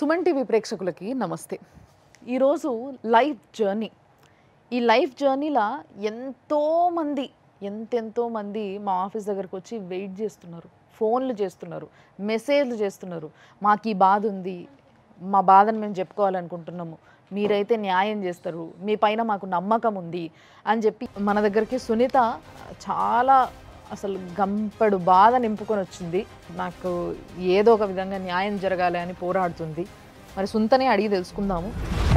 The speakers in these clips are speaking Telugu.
సుమన్ టీవీ ప్రేక్షకులకి నమస్తే ఈరోజు లైఫ్ జర్నీ ఈ లైఫ్ జర్నీలా ఎంతోమంది ఎంతెంతో మంది మా ఆఫీస్ దగ్గరకు వచ్చి వెయిట్ చేస్తున్నారు ఫోన్లు చేస్తున్నారు మెసేజ్లు చేస్తున్నారు మాకు ఈ బాధ ఉంది మా బాధను మేము చెప్పుకోవాలనుకుంటున్నాము మీరైతే న్యాయం చేస్తారు మీ పైన మాకు నమ్మకం ఉంది అని చెప్పి మన దగ్గరికి సునీత చాలా అసలు గంపడు బాధ నింపుకొని వచ్చింది నాకు ఏదో ఒక విధంగా న్యాయం జరగాలి అని పోరాడుతుంది మరి సుంతనే అడిగి తెలుసుకుందాము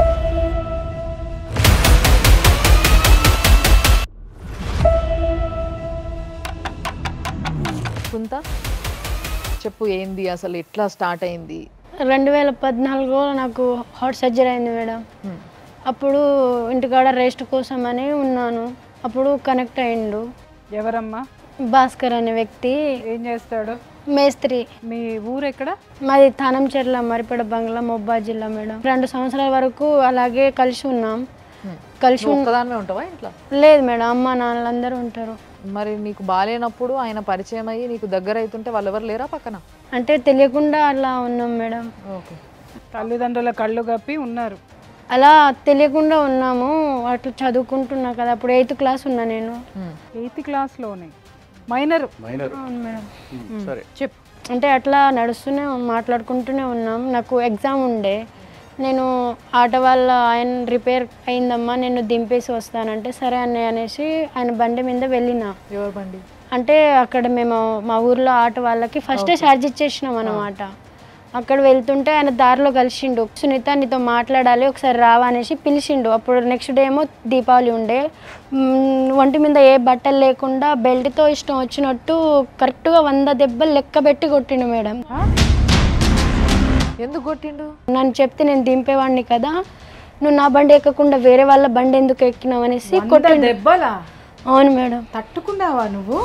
సుంత చెప్పు ఏంది అసలు ఎట్లా స్టార్ట్ అయింది రెండు వేల పద్నాలుగులో నాకు హార్ట్ సర్జరీ అయింది మేడం అప్పుడు ఇంటికాడ రెస్ట్ కోసం అని ఉన్నాను అప్పుడు కనెక్ట్ అయిండు ఎవరమ్మా భాస్కర్ అనే వ్యక్తి ఏం చేస్తాడు మేస్త్రి మీ ఊరు ఎక్కడ మాది తానంచెర్ల మరిపేడ బంగ్లా మొబ్బా జిల్లా మేడం రెండు సంవత్సరాల వరకు అలాగే కలిసి ఉన్నాం కలిసి నువ్వు ఉన్- ఒక్కదానివే ఉంటావా ఇంట్లో లేదు మేడం అమ్మ నాన్నలందరూ ఉంటారు మరి నీకు బాగాలేనప్పుడు ఆయన పరిచయం అయ్యి నీకు దగ్గర అవుతుంటే వాళ్ళు ఎవరు లేరా పక్కన అంటే తెలియకుండా అలా ఉన్నాం మేడం ఓకే తల్లిదండ్రుల కళ్ళు కప్పి ఉన్నారు అలా తెలియకుండా ఉన్నాము అట్లా చదువుకుంటున్నా కదా అప్పుడు ఎయిత్ క్లాస్ ఉన్నా నేను ఎయిత్ క్లాస్లోనే మైనర్ మైనర్ అవును మేడం సరే చెప్ అంటే అట్లా నడుస్తూనే మాట్లాడుకుంటూనే ఉన్నాం నాకు ఎగ్జామ్ ఉండే నేను ఆటో వాళ్ళ ఆయన రిపేర్ అయిందమ్మా నేను దింపేసి వస్తానంటే సరే అన్నయ్య అనేసి ఆయన బండి మీద వెళ్ళిన ఎవరు బండి అంటే అక్కడ మేము మా ఊర్లో ఆటో వాళ్ళకి ఫస్టే ఛార్జ్ ఇచ్చేసినాం అనమాట అక్కడ వెళ్తుంటే ఆయన దారిలో కలిసిండు సునీత నీతో మాట్లాడాలి ఒకసారి రావా అనేసి పిలిచిండు అప్పుడు నెక్స్ట్ డే ఏమో దీపావళి ఉండే మ్, ఒంటి మీద ఏ బట్టలు లేకుండా బెల్ట్తో ఇష్టం వచ్చినట్టు కరెక్ట్గా వంద దెబ్బలు లెక్క పెట్టి కొట్టిండు మేడం ఎందుకు కొట్టిండు నన్ను చెప్తే నేను దింపేవాడిని కదా నువ్వు నా బండి ఎక్కకుండా వేరే వాళ్ళ బండి ఎందుకు ఎక్కినావు అనేసి కొట్టిండు దెబ్బలా అవును మేడం తట్టుకున్నావా నువ్వు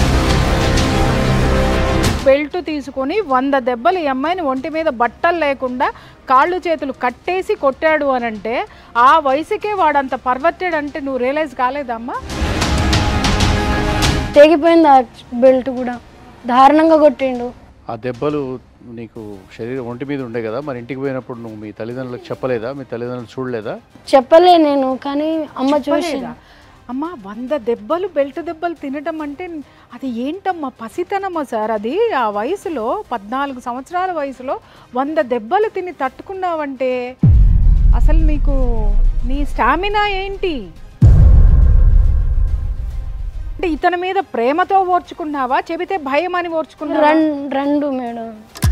బెల్ట్ తీసుకొని వంద దెబ్బలు ఈ అమ్మాయిని ఒంటి మీద బట్టలు లేకుండా కాళ్ళు చేతులు కట్టేసి కొట్టాడు అని అంటే ఆ వయసుకే వాడంత పర్వట్టెడ్ అంటే నువ్వు రియలైజ్ కాలేదమ్మా తెగిపోయింది ఆ బెల్ట్ కూడా దారుణంగా కొట్టిండు ఆ దెబ్బలు నీకు శరీరం ఒంటి మీద ఉండే కదా మరి ఇంటికి పోయినప్పుడు నువ్వు మీ తల్లిదండ్రులకు చెప్పలేదా మీ తల్లిదండ్రులు చూడలేదా చెప్పలే నేను కానీ అమ్మ చూసి చెప్పలేదా? అమ్మా వంద దెబ్బలు బెల్ట్ దెబ్బలు తినటం అంటే అది ఏంటమ్మా పసితనమా సార్ అది ఆ వయసులో పద్నాలుగు సంవత్సరాల వయసులో వంద దెబ్బలు తిని తట్టుకున్నావంటే అసలు నీకు నీ స్టామినా ఏంటి అంటే ఇతని మీద ప్రేమతో ఓర్చుకున్నావా చెబితే భయం అని ఓర్చుకున్నావా రన్- రెండు మేడం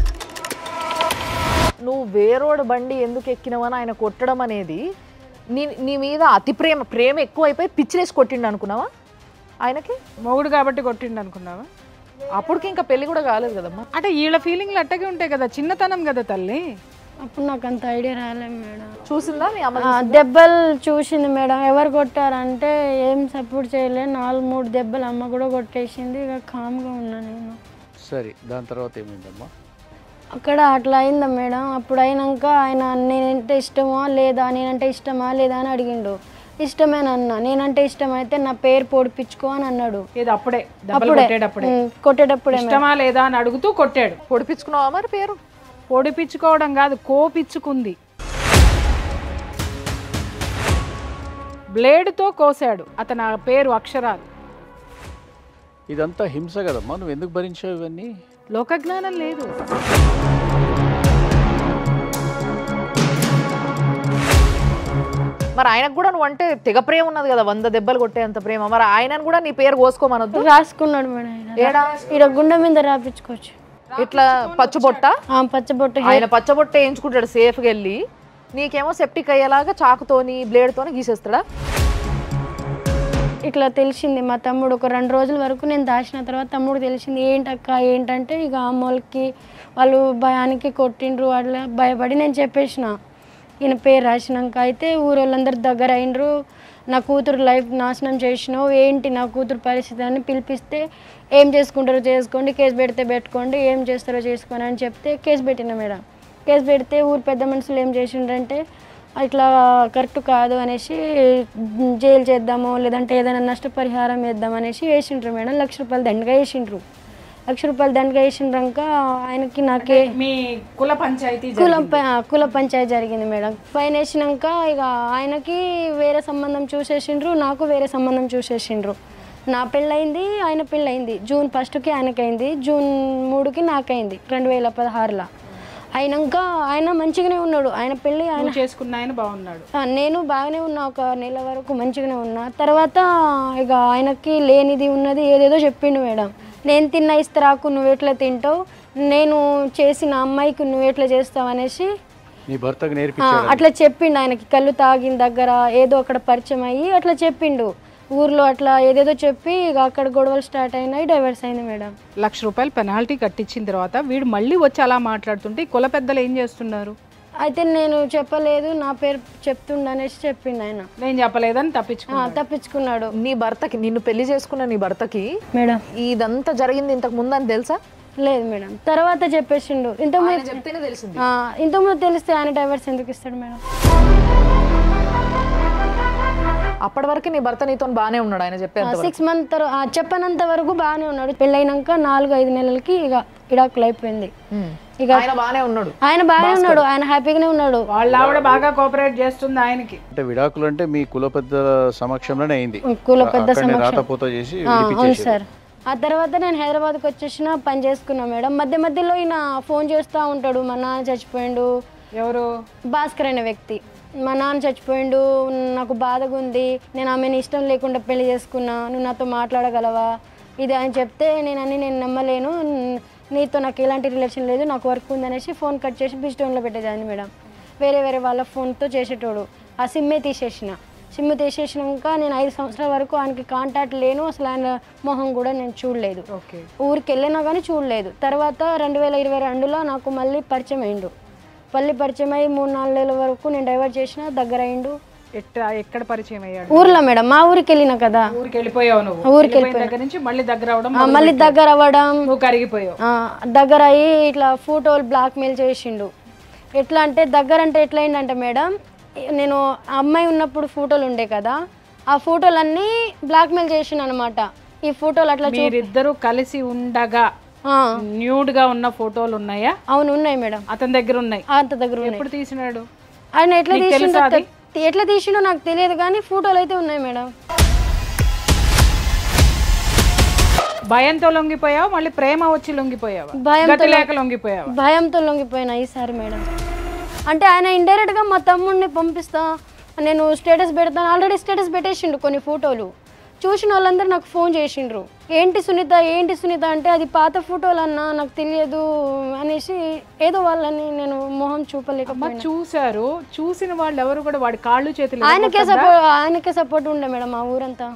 నువ్వు వేరోడు బండి ఎందుకు ఎక్కినవని ఆయన కొట్టడం అనేది నీ నీ మీద అతి ప్రేమ ప్రేమ ఎక్కువ అయిపోయి పిచ్చిలేసి కొట్టిండు అనుకున్నావా ఆయనకి మొగుడు కాబట్టి కొట్టిండు అనుకున్నావా అప్పటికి ఇంకా పెళ్లి కూడా కాలేదు కదమ్మా అంటే వీళ్ళ ఫీలింగ్లు అట్టగే ఉంటాయి కదా చిన్నతనం కదా తల్లి అప్పుడు నాకు అంత ఐడియా రాలేదు మేడం చూసిందా మీ అమ్మ ఆ, దెబ్బలు చూసింది మేడం ఎవరు కొట్టారంటే ఏం సపోర్ట్ చేయలే నాలుగు మూడు దెబ్బలు అమ్మ కూడా కొట్టేసింది ఇక కామ్గా ఉన్నా నేను సరే దాని తర్వాత ఏమైందమ్మా అక్కడ అట్లా అయిందా మేడం అప్పుడు అయినాక ఆయన నేనంటే ఇష్టమా లేదా నేనంటే ఇష్టమా లేదా అని అడిగిండు ఇష్టమేనన్నా నేనంటే ఇష్టమైతే నా పేరు పొడిపించుకో అని అన్నాడు ఇది అప్పుడే దెబ్బలు అప్పుడే కొట్టేటప్పుడే ఉమ్, కొట్టేటప్పుడే మేడం. ఇష్టమా లేదా అని అడుగుతూ కొట్టాడు పొడిపించుకున్నావా మరి పేరు పొడిపించుకోవడం కాదు కోపిచ్చుకుంది బ్లేడ్తో కోసాడు అతని ఆ పేరు అక్షరాలు ఇదంతా హింస కదమ్మా నువ్వు ఎందుకు భరించావు ఇవన్నీ లోకజ్ఞానం లేదు మరి ఆయనకు కూడా నువ్వు అంటే తెగ ప్రేమ ఉన్నది కదా వంద దెబ్బలు కొట్టేంత ప్రేమ మరి ఆయనను కూడా నీ పేరు కోసుకోమనొద్దు రాసుకున్నాడు మేడం ఆయన. ఏడా ఈడ గుండె మీద రాపించుకోవచ్చు ఇట్లా పచ్చుబొట్ట ఆ పచ్చబొట్టు ఆయన పచ్చబొట్ట వేయించుకుంటాడు సేఫ్గా వెళ్ళి నీకేమో సెప్టిక్ అయ్యేలాగా చాకుతోని బ్లేడ్తోని గీసేస్తాడా ఇట్లా తెలిసింది మా తమ్ముడు ఒక రెండు రోజుల వరకు నేను దాచిన తర్వాత తమ్ముడు తెలిసింది ఏంటక్క ఏంటంటే ఇక అమ్మోళ్ళకి వాళ్ళు భయానికి కొట్టిండ్రు వాళ్ళ భయపడి నేను చెప్పేసిన ఈయన పేరు రాసినాక అయితే ఊరోళ్ళందరి దగ్గర అయినరు నా కూతురు లైఫ్ నాశనం చేసినావు ఏంటి నా కూతురు పరిస్థితి అని పిలిపిస్తే ఏం చేసుకుంటారో చేసుకోండి కేసు పెడితే పెట్టుకోండి ఏం చేస్తారో చేసుకోండి అని చెప్తే కేసు పెట్టిన మేడం కేసు పెడితే ఊరు పెద్ద మనుషులు ఏం చేసిండ్రంటే ఇట్లా కరెక్ట్ కాదు అనేసి జైలు చేద్దాము లేదంటే ఏదైనా నష్టపరిహారం వేద్దాం అనేసి వేసిండ్రు మేడం లక్ష రూపాయలు దండగా వేసిండ్రు లక్ష రూపాయలు దండగా వేసినాక ఆయనకి నాకే మీ కుల పంచాయతీ కులం ప- ఆ, కుల పంచాయతీ జరిగింది మేడం ఫైన్ వేసినాక ఇక ఆయనకి వేరే సంబంధం చూసేసిండ్రు నాకు వేరే సంబంధం చూసేసిండ్రు నా పెళ్ళయింది ఆయన పెళ్ళయింది జూన్ ఫస్ట్కి ఆయనకైంది జూన్ మూడుకి నాకైంది రెండు వేల పదహారులో అయినాక ఆయన మంచిగానే ఉన్నాడు ఆయన పెళ్ళి ఆయన నువ్వు చేసుకున్న ఆయన బాగున్నాడు ఆ, నేను బాగానే ఉన్నా ఒక నెల వరకు మంచిగానే ఉన్నా తర్వాత ఇక ఆయనకి లేనిది ఉన్నది ఏదేదో చెప్పిండు మేడం నేను తిన్న ఇస్తరాకు నువ్వు ఎట్లా తింటావు నేను చేసిన అమ్మాయికి నువ్వు ఎట్లా చేస్తావు అనేసి నీ భర్తకు ఆ, నేర్పించాడు అట్లా చెప్పిండు ఆయనకి కళ్ళు తాగిన దగ్గర ఏదో అక్కడ పరిచయం అయ్యి అట్లా చెప్పిండు ఊర్లో అట్లా ఏదేదో చెప్పి ఇక అక్కడ గొడవలు స్టార్ట్ అయినాయి డైవర్స్ అయింది మేడం లక్ష రూపాయలు పెనాల్టీ కట్టించిన తర్వాత వీడు మళ్ళీ వచ్చి అలా మాట్లాడుతుంటే ఈ కుల పెద్దలు ఏం చేస్తున్నారు అయితే నేను చెప్పలేదు నా పేరు చెప్తుండ అనేసి చెప్పిండు ఆయన నేను చెప్పలేదని ఆ, తప్పించుకున్నాను తప్పించుకున్నాడు నీ భర్తకి నిన్ను పెళ్లి చేసుకున్న నీ భర్తకి మేడం ఇదంతా జరిగింది ఇంతకు ముందు అని తెలుసా లేదు మేడం తర్వాత చెప్పేసిండు ఇంతకుముందు ఆయన చెప్తేనే తెలిసింది ఆ, ఇంతకుముందు తెలిస్తే ఆయన డైవర్స్ ఎందుకు ఇస్తాడు మేడం అప్పటి వరకు నీ భర్త నీతో బానే ఉన్నాడు ఆయన చెప్పేంత సిక్స్ మంత్ తర్వాత చెప్పనంత వరకు బాగానే ఉన్నాడు పెళ్ళైనాక నాలుగు ఐదు నెలలకి ఇక ఇడాకులు అయిపోయింది ఇక ఆయన బానే ఉన్నాడు ఆయన బాగానే ఉన్నాడు ఆయన హ్యాపీగానే ఉన్నాడు వాళ్ళ ఆవిడ బాగా కోఆపరేట్ చేస్తుంది ఆయనకి అంటే విడాకులు అంటే మీ కుల పెద్దల సమక్షంలోనే అయింది కుల పెద్ద అక్కడనే సమక్షం రాతపోత చేసి ఆ, అవును విడిపించేసి సార్ ఆ తర్వాత నేను హైదరాబాద్కి వచ్చేసిన పని చేసుకున్నా మేడం మధ్య మధ్యలో ఈయన ఫోన్ చేస్తూ ఉంటాడు మా నాన్న చచ్చిపోయిండు ఎవరు భాస్కర్ అనే వ్యక్తి మా నాన్న చచ్చిపోయిండు నాకు బాధగా ఉంది నేను ఆమెను ఇష్టం లేకుండా పెళ్లి చేసుకున్నా నువ్వు నాతో మాట్లాడగలవా ఇది అని చెప్తే నేను అన్ని నేను నమ్మలేను న్- నీతో నాకు ఎలాంటి రిలేషన్ లేదు నాకు వర్క్ ఉందనేసి ఫోన్ కట్ చేసి బిస్టోన్లో పెట్టేదాన్ని మేడం వేరే వేరే వాళ్ళ ఫోన్తో చేసేటోడు ఆ సిమ్మే తీసేసిన సిమ్ తీసేసినాక నేను ఐదు సంవత్సరాల వరకు ఆయనకి కాంటాక్ట్ లేను అసలు ఆయన మొహం కూడా నేను చూడలేదు ఓకే ఊరికి వెళ్ళినా కానీ చూడలేదు తర్వాత రెండు వేల ఇరవై రెండులో నాకు మళ్ళీ పరిచయం అయిండు మళ్ళీ పరిచయం అయ్యి మూడు నాలుగు నెలల వరకు నేను డైవర్ట్ చేసిన దగ్గర అయిండు ఎట్ట ఎక్కడ పరిచయం అయ్యాడు ఊర్లో మేడం మా ఊరికి వెళ్ళిన కదా ఊరికి వెళ్ళిపోయావు నువ్వు ఊరికి వెళ్ళిపోయిన దగ్గర నుంచి మళ్ళీ దగ్గర అవడం ఆ, మళ్ళీ దగ్గర అవ్వడం నువ్వు కరిగిపోయావు ఆ, దగ్గర అయ్యి ఇట్లా ఫోటోలు బ్లాక్మెయిల్ చేసిండు ఎట్లా అంటే దగ్గర అంటే ఎట్లా అయిందంటే మేడం నేను ఆ అమ్మాయి ఉన్నప్పుడు ఫోటోలు ఉండే కదా ఆ ఫోటోలన్నీ బ్లాక్మెయిల్ చేసిండు అనమాట ఈ ఫోటోలు అట్లా చూ మీరిద్దరూ కలిసి ఉండగా ఆ, న్యూడ్ గా ఉన్న ఫోటోలు ఉన్నాయా అవును ఉన్నాయి మేడం అతని దగ్గర ఉన్నాయి అంత దగ్గర ఉన్నాయి ఎప్పుడు తీసినాడు ఆయన ఎట్లా నీకు తీసిండో తెలుసా అది? తె- ఎట్లా తీసిండో నాకు తెలియదు కానీ ఫోటోలు అయితే ఉన్నాయి మేడం భయంతో లొంగిపోయావు మళ్ళీ ప్రేమ వచ్చి లొంగిపోయావా భయంతో గతి లేక లొంగిపోయావా భయంతో లొంగిపోయినా ఈసారి మేడం అంటే ఆయన ఇండైరెక్ట్గా మా తమ్ముడిని పంపిస్తా నేను స్టేటస్ పెడతాను ఆల్రెడీ స్టేటస్ పెట్టేసిండు కొన్ని ఫోటోలు చూసిన వాళ్ళందరూ నాకు ఫోన్ చేసిండ్రు ఏంటి సునీత ఏంటి సునీత అంటే అది పాత ఫోటోలు అన్నా నాకు తెలియదు అనేసి ఏదో వాళ్ళని నేను మొహం అమ్మ చూపలేకపోయినా చూశారు చూసిన వాళ్ళు ఎవరు కూడా వాడి కాళ్ళు చేతులు ఆయనకే సపోర్ట్ ఆయనకే సపోర్ట్ ఉండే మేడం ఆ ఊరంతా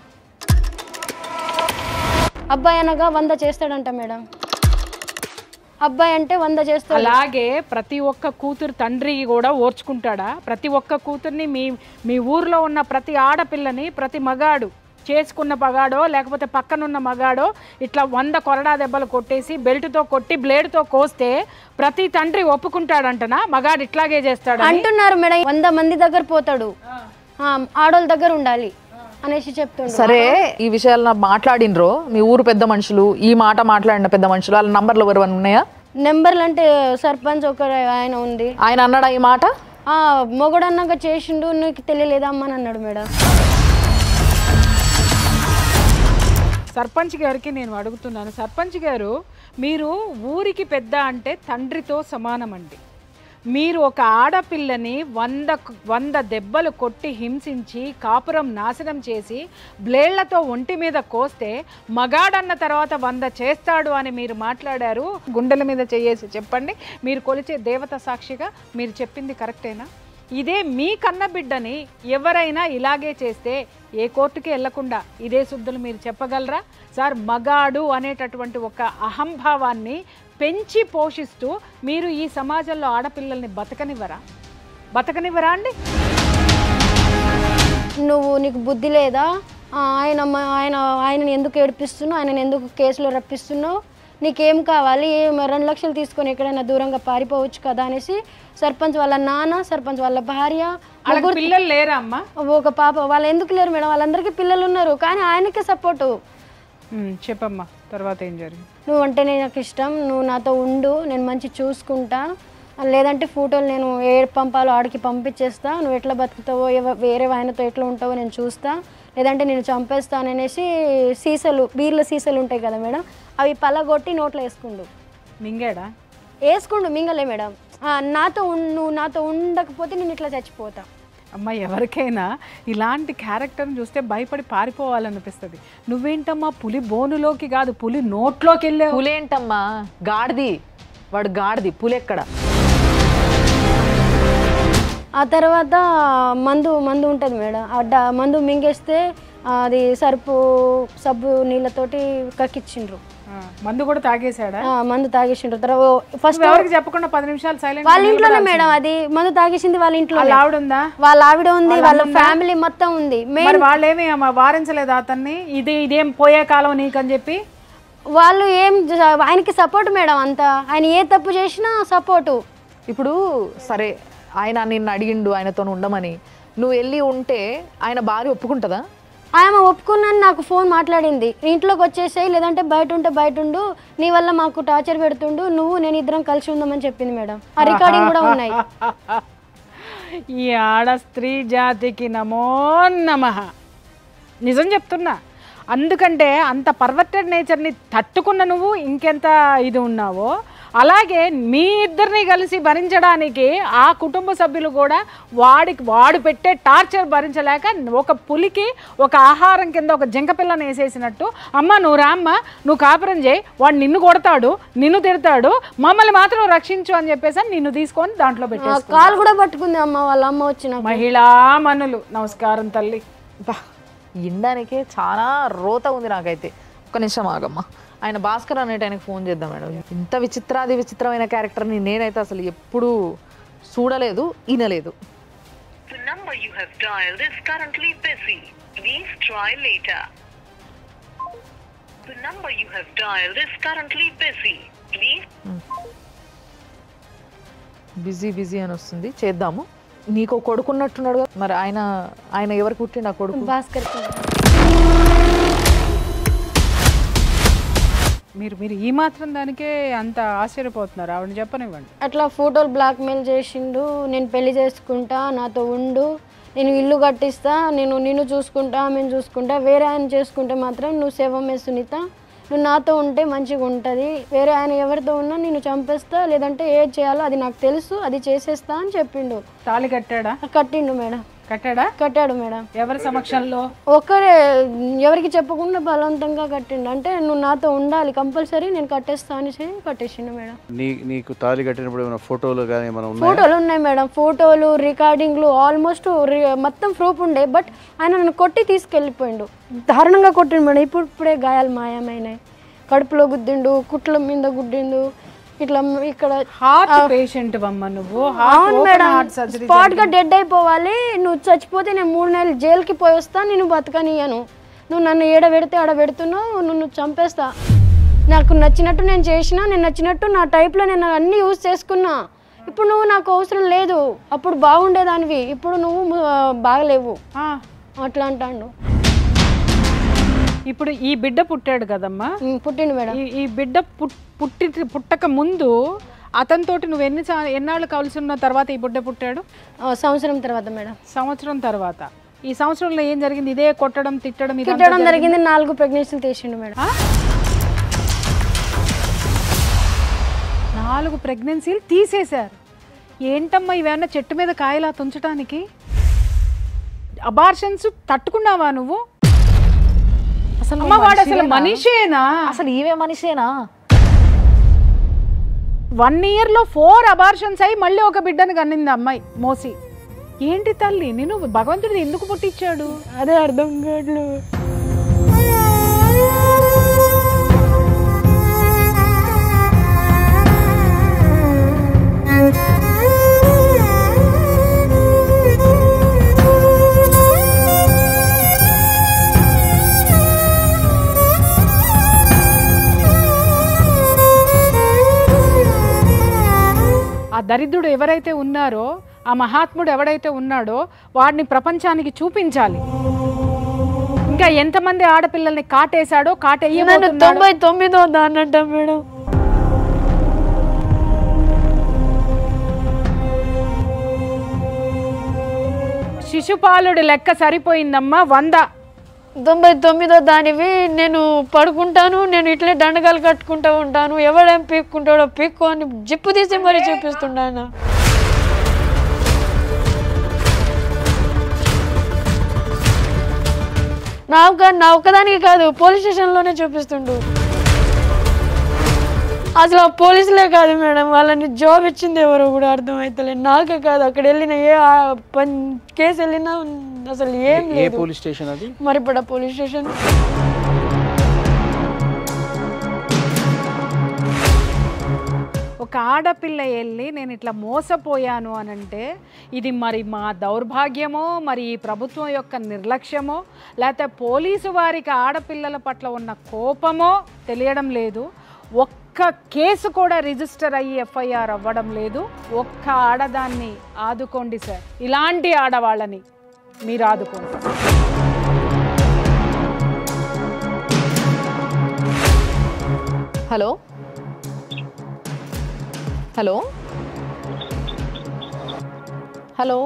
అబ్బాయి అనగా వంద చేస్తాడంట మేడం అబ్బాయి అంటే వంద చేస్తాడు అలాగే ప్రతి ఒక్క కూతురు తండ్రి కూడా ఓర్చుకుంటాడా ప్రతి ఒక్క కూతుర్ని మీ మీ ఊర్లో ఉన్న ప్రతి ఆడపిల్లని ప్రతి మగాడు చేసుకున్న మగాడో లేకపోతే పక్కనున్న మగాడో ఇట్లా వంద కొరడా దెబ్బలు కొట్టేసి బెల్ట్తో కొట్టి బ్లేడ్తో కోస్తే ప్రతి తండ్రి ఒప్పుకుంటాడంటనా మగాడు ఇట్లాగే చేస్తాడు అంటున్నారు మేడం వంద మంది దగ్గర పోతాడు ఆ, ఆడోళ్ళ దగ్గర ఉండాలి అనేసి చెప్తుండ్రు సరే ఈ విషయాలు నాకు మాట్లాడినరో మీ ఊరు పెద్ద మనుషులు ఈ మాట మాట్లాడిన పెద్ద మనుషులు వాళ్ళ నంబర్లు ఎవరు ఉన్నాయా నెంబర్లు అంటే సర్పంచ్ ఒక ఆయన ఉంది ఆయన అన్నాడా ఈ మాట ఆ మొగడన్నాక చేసిండు నీకు తెలియలేదా అమ్మ అని అన్నాడు మేడం సర్పంచ్ గారికి నేను అడుగుతున్నాను సర్పంచ్ గారు మీరు ఊరికి పెద్ద అంటే తండ్రితో సమానమండి మీరు ఒక ఆడపిల్లని వంద వంద దెబ్బలు కొట్టి హింసించి కాపురం నాశనం చేసి బ్లేళ్లతో ఒంటి మీద కోస్తే మగాడన్న తర్వాత వంద చేస్తాడు అని మీరు మాట్లాడారు గుండెల మీద చేయేసి చెప్పండి మీరు కొలిచే దేవత సాక్షిగా మీరు చెప్పింది కరెక్టేనా ఇదే మీ కన్న బిడ్డని ఎవరైనా ఇలాగే చేస్తే ఏ కోర్టుకి వెళ్లకుండా ఇదే శుద్ధులు మీరు చెప్పగలరా సార్ మగాడు అనేటటువంటి ఒక అహంభావాన్ని పెంచి పోషిస్తూ మీరు ఈ సమాజంలో ఆడపిల్లల్ని బతకనివ్వరా బతకనివ్వరా అండి నువ్వు నీకు బుద్ధి లేదా ఆ, ఆయన మ- ఆయన ఆయనని ఎందుకు ఏడిపిస్తున్నావు ఆయనని ఎందుకు కేసులో రప్పిస్తున్నావు నీకేం కావాలి ఏం రెండు లక్షలు తీసుకొని ఎక్కడైనా దూరంగా పారిపోవచ్చు కదా అనేసి సర్పంచ్ వాళ్ళ నాన్న సర్పంచ్ వాళ్ళ భార్య వాళ్ళకి పిల్లలు లేరా అమ్మా ఒక పాప వాళ్ళు ఎందుకు లేరు మేడం వాళ్ళందరికీ పిల్లలు ఉన్నారు కానీ ఆయనకే సపోర్టు ఉమ్, చెప్పమ్మా తర్వాత ఏం జరిగింది నువ్వు అంటేనే నాకు ఇష్టం నువ్వు నాతో ఉండు నేను మంచి చూసుకుంటా లేదంటే ఫోటోలు నేను ఏ పంపాలో ఆడికి పంపించేస్తా నువ్వు ఎట్లా బతుకుతావో ఎవ- వేరే ఆయనతో ఎట్లా ఉంటావో నేను చూస్తా లేదంటే నేను చంపేస్తాను అనేసి సీసాలు బీర్ల సీసాలు ఉంటాయి కదా మేడం అవి పలగొట్టి నోట్లో వేసుకుండు మింగాడా వేసుకుండు మింగలే మేడం ఆ, నాతో ఉన్- నువ్వు నాతో ఉండకపోతే నేను ఇట్లా చచ్చిపోతా అమ్మ ఎవరికైనా ఇలాంటి క్యారెక్టర్ని చూస్తే భయపడి పారిపోవాలనిపిస్తుంది నువ్వేంటమ్మా పులి బోనులోకి కాదు పులి నోట్లోకి వెళ్ళావు పులేంటమ్మా గాడిది వాడు గాడిది పులెక్కడ ఆ తర్వాత మందు మందు ఉంటుంది మేడం ఆ డ- మందు మింగేస్తే అది సరుపు సబ్బు నీళ్ళతోటి కక్కిచ్చిండ్రు ఆ, మందు కూడా తాగేశాడా ఆ, మందు తాగేసిండ్రు తర్వాత ఫస్ట్ నువ్వు ఎవరికి చెప్పకుండా పది నిమిషాలు సైలెంట్ వాళ్ళ ఇంట్లోనే మేడం అది మందు తాగేసింది వాళ్ళ ఇంట్లో వాళ్ళ ఆవిడ ఉందా వాళ్ళ ఆవిడ ఉంది వాళ్ళ ఫ్యామిలీ మొత్తం ఉంది మే మరి వాళ్ళేమి అమ్మ వారించలేదా అతన్ని ఇది ఇదేం పోయే కాలం నీకని చెప్పి వాళ్ళు ఏం జ- ఆయనకి సపోర్ట్ మేడం అంతా ఆయన ఏ తప్పు చేసినా సపోర్టు ఇప్పుడు సరే ఆయన నిన్ను అడిగిండు ఆయనతో ఉండమని నువ్వు వెళ్ళి ఉంటే ఆయన భార్య ఒప్పుకుంటుందా ఆమె ఒప్పుకున్నాను నాకు ఫోన్ మాట్లాడింది ఇంట్లోకి వచ్చేసాయి లేదంటే బయట ఉంటే బయట ఉండు నీ వల్ల మాకు టార్చర్ పెడుతుండు నువ్వు నేను ఇద్దరం కలిసి ఉందామని చెప్పింది మేడం ఆ రికార్డింగ్ కూడా ఉన్నాయి ఈ ఆడ స్త్రీ జాతికి నమో నమ నిజం చెప్తున్నా అందుకంటే అంత పర్వర్టెడ్ నేచర్ని తట్టుకున్న నువ్వు ఇంకెంత ఇది ఉన్నావో అలాగే మీ ఇద్దరిని కలిసి భరించడానికి ఆ కుటుంబ సభ్యులు కూడా వాడికి వాడు పెట్టే టార్చర్ భరించలేక ఒక పులికి ఒక ఆహారం కింద ఒక జింక పిల్లని వేసేసినట్టు అమ్మ నువ్వు రామ్మ నువ్వు కాపురం చేయి వాడు నిన్ను కొడతాడు నిన్ను తిడతాడు మమ్మల్ని మాత్రం రక్షించు అని చెప్పేసి అని నిన్ను తీసుకొని దాంట్లో పెట్టే ఆ కాలు కూడా పట్టుకుంది అమ్మ వాళ్ళ అమ్మ వచ్చిన మహిళా మనులు నమస్కారం తల్లి బా ఇండానికే చాలా రోత ఉంది నాకైతే ఒక్క నిమిషం ఆగమ్మా ఆయన భాస్కర్ అనేట ఆయనకు ఫోన్ చేద్దాం మేడం ఇంత విచిత్రాది విచిత్రమైన క్యారెక్టర్ని నేనైతే అసలు ఎప్పుడూ చూడలేదు వినలేదు The number you have dialed is currently busy. Please try later. The number you have dialed is currently busy. Please busy busy అని వస్తుంది చేద్దాము నీకు ఒక కొడుకున్నట్టున్నాడు కదా మరి ఆయన ఆయన ఎవరికి పుట్టిండు ఆ కొడుకు భాస్కర్ మీరు మీరు ఈ మాత్రం దానికే అంత ఆశ్చర్యపోతున్నారు ఆవిడ చెప్పనివ్వండి అట్లా ఫోటోలు బ్లాక్మెయిల్ చేసిండు నేను పెళ్లి చేసుకుంటా నాతో ఉండు నేను ఇల్లు కట్టిస్తా నేను నిన్ను చూసుకుంటా ఆమెను చూసుకుంటా వేరే ఆయన చేసుకుంటే మాత్రం నువ్వు శవమే సునీత నువ్వు నాతో ఉంటే మంచిగా ఉంటుంది వేరే ఆయన ఎవరితో ఉన్నా నేను చంపేస్తా లేదంటే ఏది చేయాలో అది నాకు తెలుసు అది చేసేస్తా అని చెప్పిండు తాళి కట్టాడా కట్టిండు మేడం కట్టాడా కట్టాడు మేడం ఎవరి సమక్షంలో ఒక్కరే ఎవరికి చెప్పకుండా బలవంతంగా కట్టిండు అంటే నువ్వు నాతో ఉండాలి కంపల్సరీ నేను కట్టేస్తా అని కట్టేసిండు మేడం నీ నీకు తాళి కట్టినప్పుడు ఏమైనా ఫోటోలు కానీ ఏమైనా ఉన్నాయా ఫోటోలు ఉన్నాయి మేడం ఫోటోలు రికార్డింగ్లు ఆల్మోస్ట్ మొత్తం ప్రూఫ్ ఉండే బట్ ఆయన నన్ను కొట్టి తీసుకెళ్ళిపోయిండు దారుణంగా కొట్టిండు మేడం ఇప్పుడు ఇప్పుడే గాయాలు మాయమైనాయి కడుపులో గుద్దిండు కుట్ల మీద గుద్దిండు ఇట్లా ఇక్కడ హార్ట్ పేషెంట్ అమ్మ నువ్వు అవును మేడం హార్ట్ సర్జరీ స్పాట్ గా డెడ్ అయిపోవాలి నువ్వు చచ్చిపోతే నేను మూడు నెలలు జైలుకి పోయి వస్తా నేను బతకనియను నువ్వు నన్ను ఏడ పెడితే ఆడ పెడుతున్నావు నువ్వు నువ్వు చంపేస్తా నాకు నచ్చినట్టు నేను చేసిన నేను నచ్చినట్టు నా టైప్లో నేను అన్నీ యూజ్ చేసుకున్నా ఇప్పుడు నువ్వు నాకు అవసరం లేదు అప్పుడు బాగుండేదానివి ఇప్పుడు నువ్వు ఆ, బాగలేవు అట్లా అంటాడు ఇప్పుడు ఈ బిడ్డ పుట్టాడు కదమ్మా ఉమ్, పుట్టిండు మేడం ఈ ఈ బిడ్డ పుట్- పుట్టి పుట్టక ముందు అతనితోటి నువ్వు ఎన్ని సా- ఎన్నాళ్ళు కలిసి ఉన్న తర్వాత ఈ బిడ్డ పుట్టాడు ఆ, సంవత్సరం తర్వాత మేడం సంవత్సరం తర్వాత ఈ సంవత్సరంలో ఏం జరిగింది ఇదే కొట్టడం తిట్టడం ఇదంతా తిట్టడం జరిగింది నాలుగు ప్రెగ్నెన్సీలు తీసిండు మేడం నాలుగు ప్రెగ్నెన్సీలు తీసేశారు ఏంటమ్మా ఇవేమన్నా చెట్టు మీద కాయలా తుంచడానికి అబార్షన్స్ తట్టుకున్నావా నువ్వు అసలు అమ్మ నువ్వు వాడు అసలు మనిషివేనా? మనిషేనా అసలు ఈమె మనిషేనా వన్ ఇయర్ లో ఫోర్ అబార్షన్స్ అయి మళ్ళీ ఒక బిడ్డను కన్నింది అమ్మాయి మోసి ఏంటి తల్లి నేను భగవంతుడు ఎందుకు పుట్టించాడు అదే అర్థం కావట్లేదు ఆ దరిద్రుడు ఎవరైతే ఉన్నారో ఆ మహాత్ముడు ఎవడైతే ఉన్నాడో వాడిని ప్రపంచానికి చూపించాలి ఇంకా ఎంతమంది ఆడపిల్లల్ని కాటేశాడో నన్ను కాటేయబోతున్నాడో తొంభై తొమ్మిదో దాన్నంట మేడం శిశుపాలుడి లెక్క సరిపోయిందమ్మా వంద తొంభై తొమ్మిదో దానివి నేను పడుకుంటాను నేను ఇట్లే దండగాలు కట్టుకుంటూ ఉంటాను ఎవడేం పీక్కుంటాడో పీక్కు అని జిప్పు తీసి మరీ చూపిస్తున్నాను నా ఒక్క నా ఒక్కదానికి కాదు పోలీస్ స్టేషన్లోనే చూపిస్తుండు అసలు ఆ పోలీసులే కాదు మేడం వాళ్ళని జాబ్ ఇచ్చింది ఎవరో కూడా అర్థమవుతలేదు నాకే కాదు అక్కడ వెళ్ళిన ఏ ఆ పన్ కేసు వెళ్ళినా అసలు ఏం ఏ లేదు పోలీస్ స్టేషన్ అది మరిపడ పోలీస్ స్టేషన్ ఒక ఆడపిల్ల వెళ్ళి నేను ఇట్లా మోసపోయాను అని అంటే ఇది మరి మా దౌర్భాగ్యమో మరి ఈ ప్రభుత్వం యొక్క నిర్లక్ష్యమో లేకపోతే పోలీసు వారికి ఆడపిల్లల పట్ల ఉన్న కోపమో తెలియడం లేదు ఒక్క కేసు కూడా రిజిస్టర్ అయ్యి ఎఫ్ఐఆర్ అవ్వడం లేదు ఒక్క ఆడదాన్ని ఆదుకోండి సార్ ఇలాంటి ఆడవాళ్ళని మీరు ఆదుకోండి hello hello hello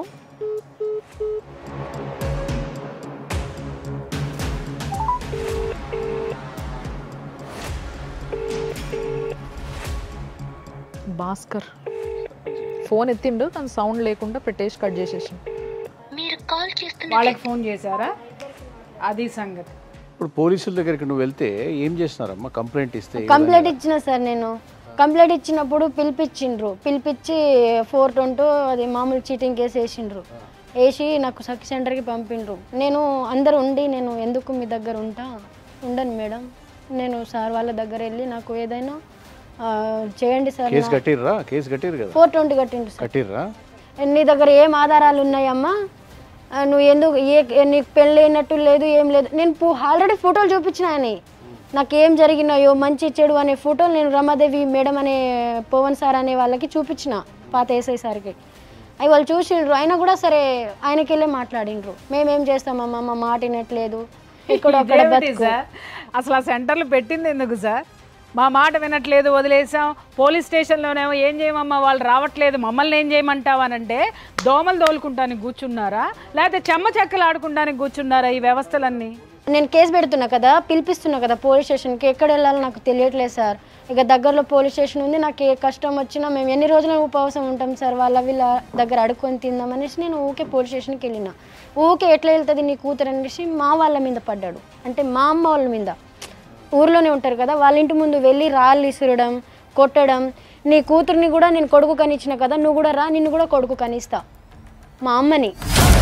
Bhaskar phone ఎత్తిండు కానీ సౌండ్ లేకుండా పెట్టేసి కట్ చేసేసి మీరు కాల్ చేస్తున్న వాళ్ళకి ఫోన్ చేశారా అది సంగతి ఇప్పుడు పోలీసుల దగ్గరికి నువ్వు వెళ్తే ఏం చేస్తున్నారమ్మా కంప్లైంట్ ఇస్తే ఏ కంప్లైంట్ ఇచ్చిన సార్ నేను కంప్లైంట్ ఇచ్చినప్పుడు పిలిపించిండ్రు పిలిపించి ఫోర్ ట్వంటీ అది మామూలు చీటింగ్ కేసు వేసిండ్రు వేసి నాకు సఖి సెంటర్కి పంపిండ్రు నేను అందరు ఉండి నేను ఎందుకు మీ దగ్గర ఉంటా ఉండను మేడం నేను సార్ వాళ్ళ దగ్గర వెళ్ళి నాకు ఏదైనా ఆ, చేయండి సార్ కేసు కట్టిర్రా కేసు కట్టిరు కదా ఫోర్ ట్వంటీ కట్టిండ్రు సార్ కట్టిర్రా నీ దగ్గర ఏం ఆధారాలు ఉన్నాయమ్మా ఆ, నువ్వు ఎందుకు ఏ నీకు పెళ్ళి అయినట్టు లేదు ఏం లేదు నేను ఆల్రెడీ ఫోటోలు చూపించిన అని నాకు ఏం జరిగినాయో మంచి చెడు అనే ఫోటోలు నేను రమాదేవి మేడం అనే పవన్ సార్ అనే వాళ్ళకి చూపించిన పాత ఏసఐ సార్కి అవి వాళ్ళు చూసిండ్రు అయినా కూడా సరే ఆయనకి వెళ్ళే మాట్లాడిండ్రు మేమేం చేస్తామమ్మా మా మాట వినట్లేదు ఇక్కడ అక్కడ ఇదేమిటి బతుకు సార్ అసలు ఆ సెంటర్లు పెట్టింది ఎందుకు సార్ మా మాట వినట్లేదు వదిలేసాం పోలీస్ స్టేషన్లోనేమో ఏం చేయమమ్మా వాళ్ళు రావట్లేదు మమ్మల్ని ఏం చేయమంటావనంటే దోమలు తోలుకుంటానికి కూర్చున్నారా లేకపోతే చెమ్మ చెక్కలు ఆడుకుంటానికి కూర్చున్నారా ఈ వ్యవస్థలన్నీ నేను కేసు పెడుతున్నా కదా పిలిపిస్తున్నా కదా పోలీస్ స్టేషన్కి ఎక్కడ వెళ్ళాలో నాకు తెలియట్లేదు సార్ ఇక దగ్గరలో పోలీస్ స్టేషన్ ఉంది నాకు ఏ కష్టం వచ్చినా మేము ఎన్ని రోజులు ఉపవాసం ఉంటాం సార్ వాళ్ళ వీళ్ళ దగ్గర అడుక్కొని తిందాం అనేసి నేను ఊకే పోలీస్ స్టేషన్కి వెళ్ళిన ఊకే ఎట్లా వెళ్తుంది నీ కూతురు అనేసి మా వాళ్ళ మీద పడ్డాడు అంటే మా అమ్మ వాళ్ళ మీద ఊర్లోనే ఉంటారు కదా వాళ్ళ ఇంటి ముందు వెళ్ళి రాళ్ళు ఇసురడం కొట్టడం నీ కూతుర్ని కూడా నేను కొడుకు కనిచ్చిన కదా నువ్వు కూడా రా నిన్ను కూడా కొడుకు కనిస్తా మా అమ్మని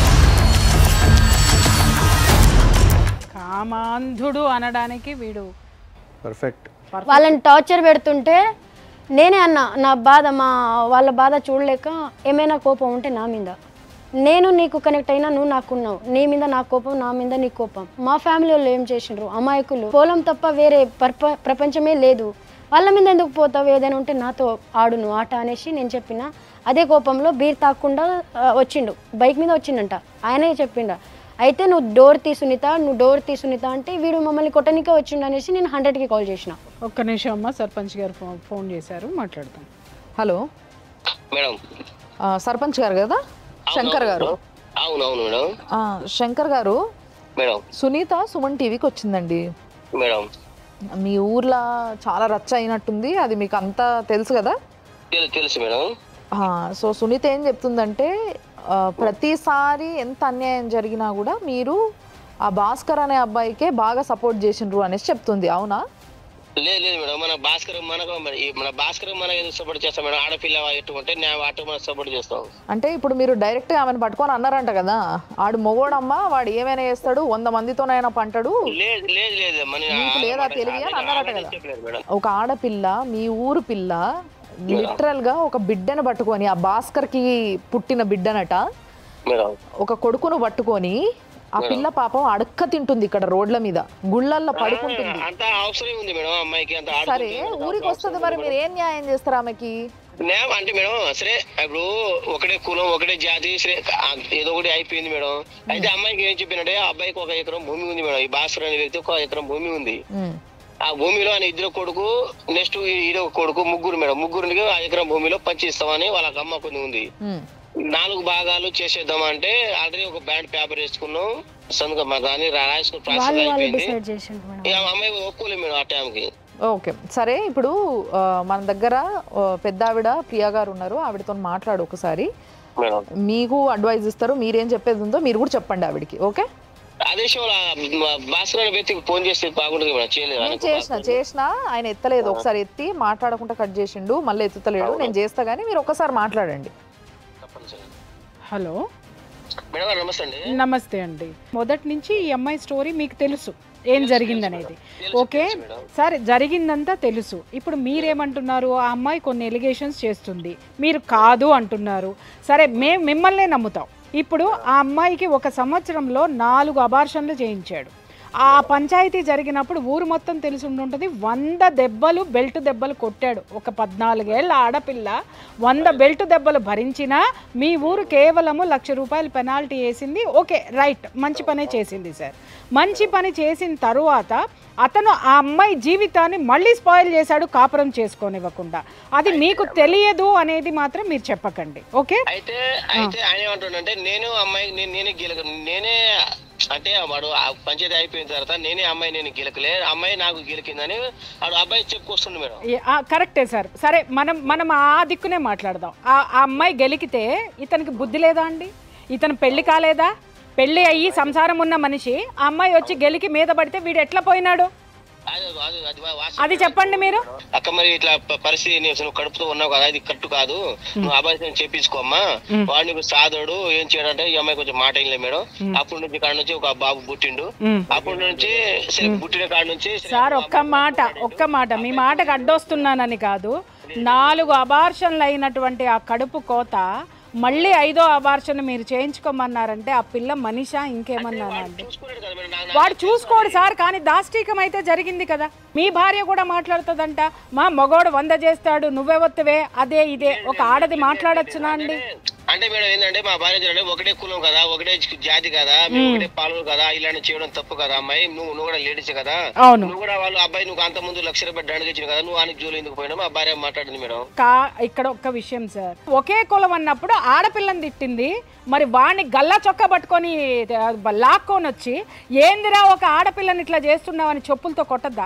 కామాంధుడు అనడానికి వీడు పర్ఫెక్ట్ వాళ్ళని టార్చర్ పెడుతుంటే నేనే అన్నా నా బాధ మా వాళ్ళ బాధ చూడలేక ఏమైనా కోపం ఉంటే నా మీద నేను నీకు కనెక్ట్ అయినా నువ్వు నాకున్నావు నీ మీద నా కోపం నా మీద నీ కోపం మా ఫ్యామిలీ వాళ్ళు ఏం చేసిండ్రు అమాయకులు పొలం తప్ప వేరే పర్ప ప్రపంచమే లేదు వాళ్ళ మీద ఎందుకు పోతావు ఏదైనా ఉంటే నాతో ఆడును ఆట అనేసి నేను చెప్పిన అదే కోపంలో బీర్ తాకుండా ఆ, వచ్చిండు బైక్ మీద వచ్చిండంట ఆయనే చెప్పిండ అయితే నువ్వు డోర్ తీ సునీత నువ్వు డోర్ తీ సునీత అంటే వీడు మమ్మల్ని కొట్టనికే వచ్చిండు అనేసి నేను హండ్రెడ్కి కాల్ చేసిన ఒక్క నిమిషం అమ్మ సర్పంచ్ గారు ఫో- ఫోన్ చేశారు మాట్లాడతాం హలో మేడం ఆ, సర్పంచ్ గారు కదా శంకర్ గారు అవును అవును మేడం ఆ, శంకర్ గారు మేడం సునీత సుమన్ టీవీకి వచ్చిందండి మేడం మీ ఊర్లో చాలా రచ్చ అయినట్టుంది అది మీకు అంతా తెలుసు కదా తెలు- తెలుసు మేడం ఆ, సో సునీత ఏం చెప్తుందంటే ఆ, ప్రతిసారి ఎంత అన్యాయం జరిగినా కూడా మీరు ఆ భాస్కర్ అనే అబ్బాయికే బాగా సపోర్ట్ చేసిండ్రు అనేసి చెప్తుంది అవునా లేదు లేదు మేడం మన భాస్కర్ మనకు మరి ఈ మన భాస్కర్ మనకు ఎందుకు సపోర్ట్ చేస్తాం మేడం ఆడపిల్ల ఎట్టుకుంటే నేను అటు మనం సపోర్ట్ చేస్తాం అంటే ఇప్పుడు మీరు డైరెక్ట్గా ఆమెను పట్టుకొని అన్నారంట కదా ఆడు మొగోడమ్మా వాడు ఏమైనా చేస్తాడు వంద మందితోనైనా పంటాడు లేదు లేదు లేదు మన మీకు లేదా తెలివి అని అన్నారట కదా చెప్పలేదు మేడం ఒక ఆడపిల్ల మీ ఊరు పిల్ల లిటరల్ గా ఒక బిడ్డను పట్టుకొని ఆ భాస్కర్ కి పుట్టిన బిడ్డనట మేడం ఒక కొడుకును పట్టుకొని ఆ పిల్ల పాపం అడక్క తింటుంది ఇక్కడ రోడ్ల మీద గుళ్ళల్లో పడుకుంటుంది అంత అవసరం ఉంది మేడం అమ్మాయికి అంత సరే ఊరికి వస్తుంది మరి మీరు ఏం న్యాయం చేస్తారు ఆమెకి న్యాయం అంటే మేడం సరే ఇప్పుడు ఒకటే కులం ఒకటే జాతి సరే ఆ, ఏదో ఒకటి అయిపోయింది మేడం అయితే అమ్మాయికి ఏం చెప్పినట్టే ఆ అబ్బాయికి ఒక ఎకరం భూమి ఉంది మేడం ఈ భాస్కర్ అనే వ్యక్తి ఒక ఎకరం భూమి ఉంది ఉమ్, ఆ భూమిలో ఆయన ఇద్దరు కొడుకు నెక్స్ట్ ఈడో కొడుకు ముగ్గురు మేడం ముగ్గురికి ఆ ఎకరం భూమిలో పంచి ఇస్తామని వాళ్ళ అమ్మ కొన్ని ఉంది ఉమ్, నాలుగు భాగాలు చేసేద్దాం అంటే ఆల్రెడీ ఒక బ్యాండ్ పేపర్ వేసుకున్నాం సంతకం మా దాన్ని రాసుకుని ప్రాసెస్ వాళ్ళు వాళ్ళు అయిపోయింది డిసైడ్ చేసిండ్రు మేడం ఇక ఆ అమ్మాయి ఒప్పుకోలేదు మేడం ఆ టైంకి ఓకే సరే ఇప్పుడు ఆ, మన దగ్గర ఆ, పెద్ద ఆవిడ ప్రియా గారు ఉన్నారు ఆవిడతో మాట్లాడు ఒకసారి మేడం మీకు అడ్వైజ్ ఇస్తారు మీరేం చెప్పేది ఉందో మీరు కూడా చెప్పండి ఆవిడకి ఓకే అదే షో భాస్కర్ అనే వ్యక్తికి ఫోన్ చేస్తే బాగుంటుంది మేడం చేయలేదు నేను ఆయనకు. చేసిన చేసిన ఆయన ఎత్తలేదు ఒకసారి ఎత్తి మాట్లాడకుండా కట్ చేసిండు మళ్ళీ ఎత్తుతలేడు నేను చేస్తా కానీ మీరు ఒకసారి మాట్లాడండి తప్పని సార్. హలో మేడం గారు నమస్తే అండి నమస్తే అండి మొదటి నుంచి ఈ అమ్మాయి స్టోరీ మీకు తెలుసు ఏం జరిగిందనేది ఓకే సరే జరిగిందంతా తెలుసు ఇప్పుడు మీరేమంటున్నారు ఆ అమ్మాయి కొన్ని ఎలిగేషన్స్ చేస్తుంది మీరు కాదు అంటున్నారు సరే మేము మిమ్మల్నే నమ్ముతాం ఇప్పుడు ఆ అమ్మాయికి ఒక సంవత్సరంలో నాలుగు అబార్షన్లు చేయించాడు ఆ పంచాయతీ జరిగినప్పుడు ఊరు మొత్తం తెలిసి ఉంటుంటుంది వంద దెబ్బలు బెల్ట్ దెబ్బలు కొట్టాడు ఒక పద్నాలుగేళ్ల ఆడపిల్ల వంద బెల్ట్ దెబ్బలు భరించినా మీ ఊరు కేవలము లక్ష రూపాయలు పెనాల్టీ వేసింది ఓకే రైట్ మంచి పనే చేసింది సార్ మంచి పని చేసిన తరువాత అతను ఆ అమ్మాయి జీవితాన్ని మళ్ళీ స్పాయిల్ చేశాడు కాపురం చేసుకోనివ్వకుండా అది మీకు తెలియదు అనేది మాత్రం మీరు చెప్పకండి ఓకే అయితే అయితే ఆయన ఏమంటుండంటే నేను అమ్మాయి నేను నేనే గీలక నేనే అంటే వాడు ఆ పంచాయతీ అయిపోయిన తర్వాత నేనే అమ్మాయి నేను గీలకలే అమ్మాయి నాకు గీలకిందని వాడు అబ్బాయి చెప్పుకొస్తుండు మేడం ఏ- ఆ, కరెక్టే సార్ సరే మనం మనం ఆ దిక్కునే మాట్లాడదాం ఆ ఆ అమ్మాయి గెలికితే ఇతనికి బుద్ధి లేదా అండి ఇతను పెళ్లి కాలేదా పెళ్లి అయ్యి సంసారం ఉన్న మనిషి ఆ అమ్మాయి వచ్చి గెలికి మీద పడితే వీడు ఎట్లా పోయినాడు అది అది అది వాస్తవం అది చెప్పండి మీరు అక్క మరి ఇట్లా ప- పరిస్థితి నీ- నువ్వు కడుపుతో ఉన్నావు కదా ఇది కట్టు కాదు నువ్వు అబ్బాయి చేపించుకోమ్మా వాడు నీకు సాదడు ఏం చేయడంటే ఈ అమ్మాయి కొంచెం మాట అయినలే మేడం అప్పటి నుంచి కాడ నుంచి ఒక బాబు పుట్టిండు మ్. అప్పటి నుంచి సరే పుట్టిన కాడ నుంచి సరే సార్ ఒక్క మాట ఒక్క మాట మీ మాటకు అడ్డొస్తున్నానని కాదు నాలుగు అబార్షన్లు అయినటువంటి ఆ కడుపు కోత మళ్ళీ ఐదో అబార్షన్ మీరు చేయించుకోమన్నారంటే ఆ పిల్ల మనిషా ఇంకేమన్నానండి చూసుకున్నాడు కదా మేడం నా- వాడు చూసుకోడు సార్ కానీ దాష్టీకం అయితే జరిగింది కదా మీ భార్య కూడా మాట్లాడుతుందంట మా మగోడు వంద చేస్తాడు నువ్వెవత్తువే అదే ఇదే ఒక ఆడది మాట్లాడొచ్చునా అండి అంటే మేడం ఏంటంటే మా భార్య చూడండి ఒకటే కులం కదా ఒకటే జాతి కదా మేము ఒకటే పాలు కదా ఇలాంటి చేయడం తప్పు కదా అమ్మాయి నువ్వు నువ్వు కూడా లేడీస్ కదా అవును నువ్వు కూడా వాళ్ళు అబ్బాయి నువ్వు అంత ముందు లక్ష రూపాయలు దండకి ఇచ్చిన కదా నువ్వు ఆయనకి జోలు ఎందుకు పోయినా మా భార్య మాట్లాడింది మేడం కా ఇక్కడ ఒక్క విషయం సార్ ఒకే కులం అన్నప్పుడు ఆడపిల్లని తిట్టింది మరి వాణ్ణి గల్లా చొక్కా పట్టుకొని ఆ, లాక్కొని వచ్చి ఏందిరా ఒక ఆడపిల్లని ఇట్లా చేస్తున్నావని చెప్పులతో కొట్టద్దా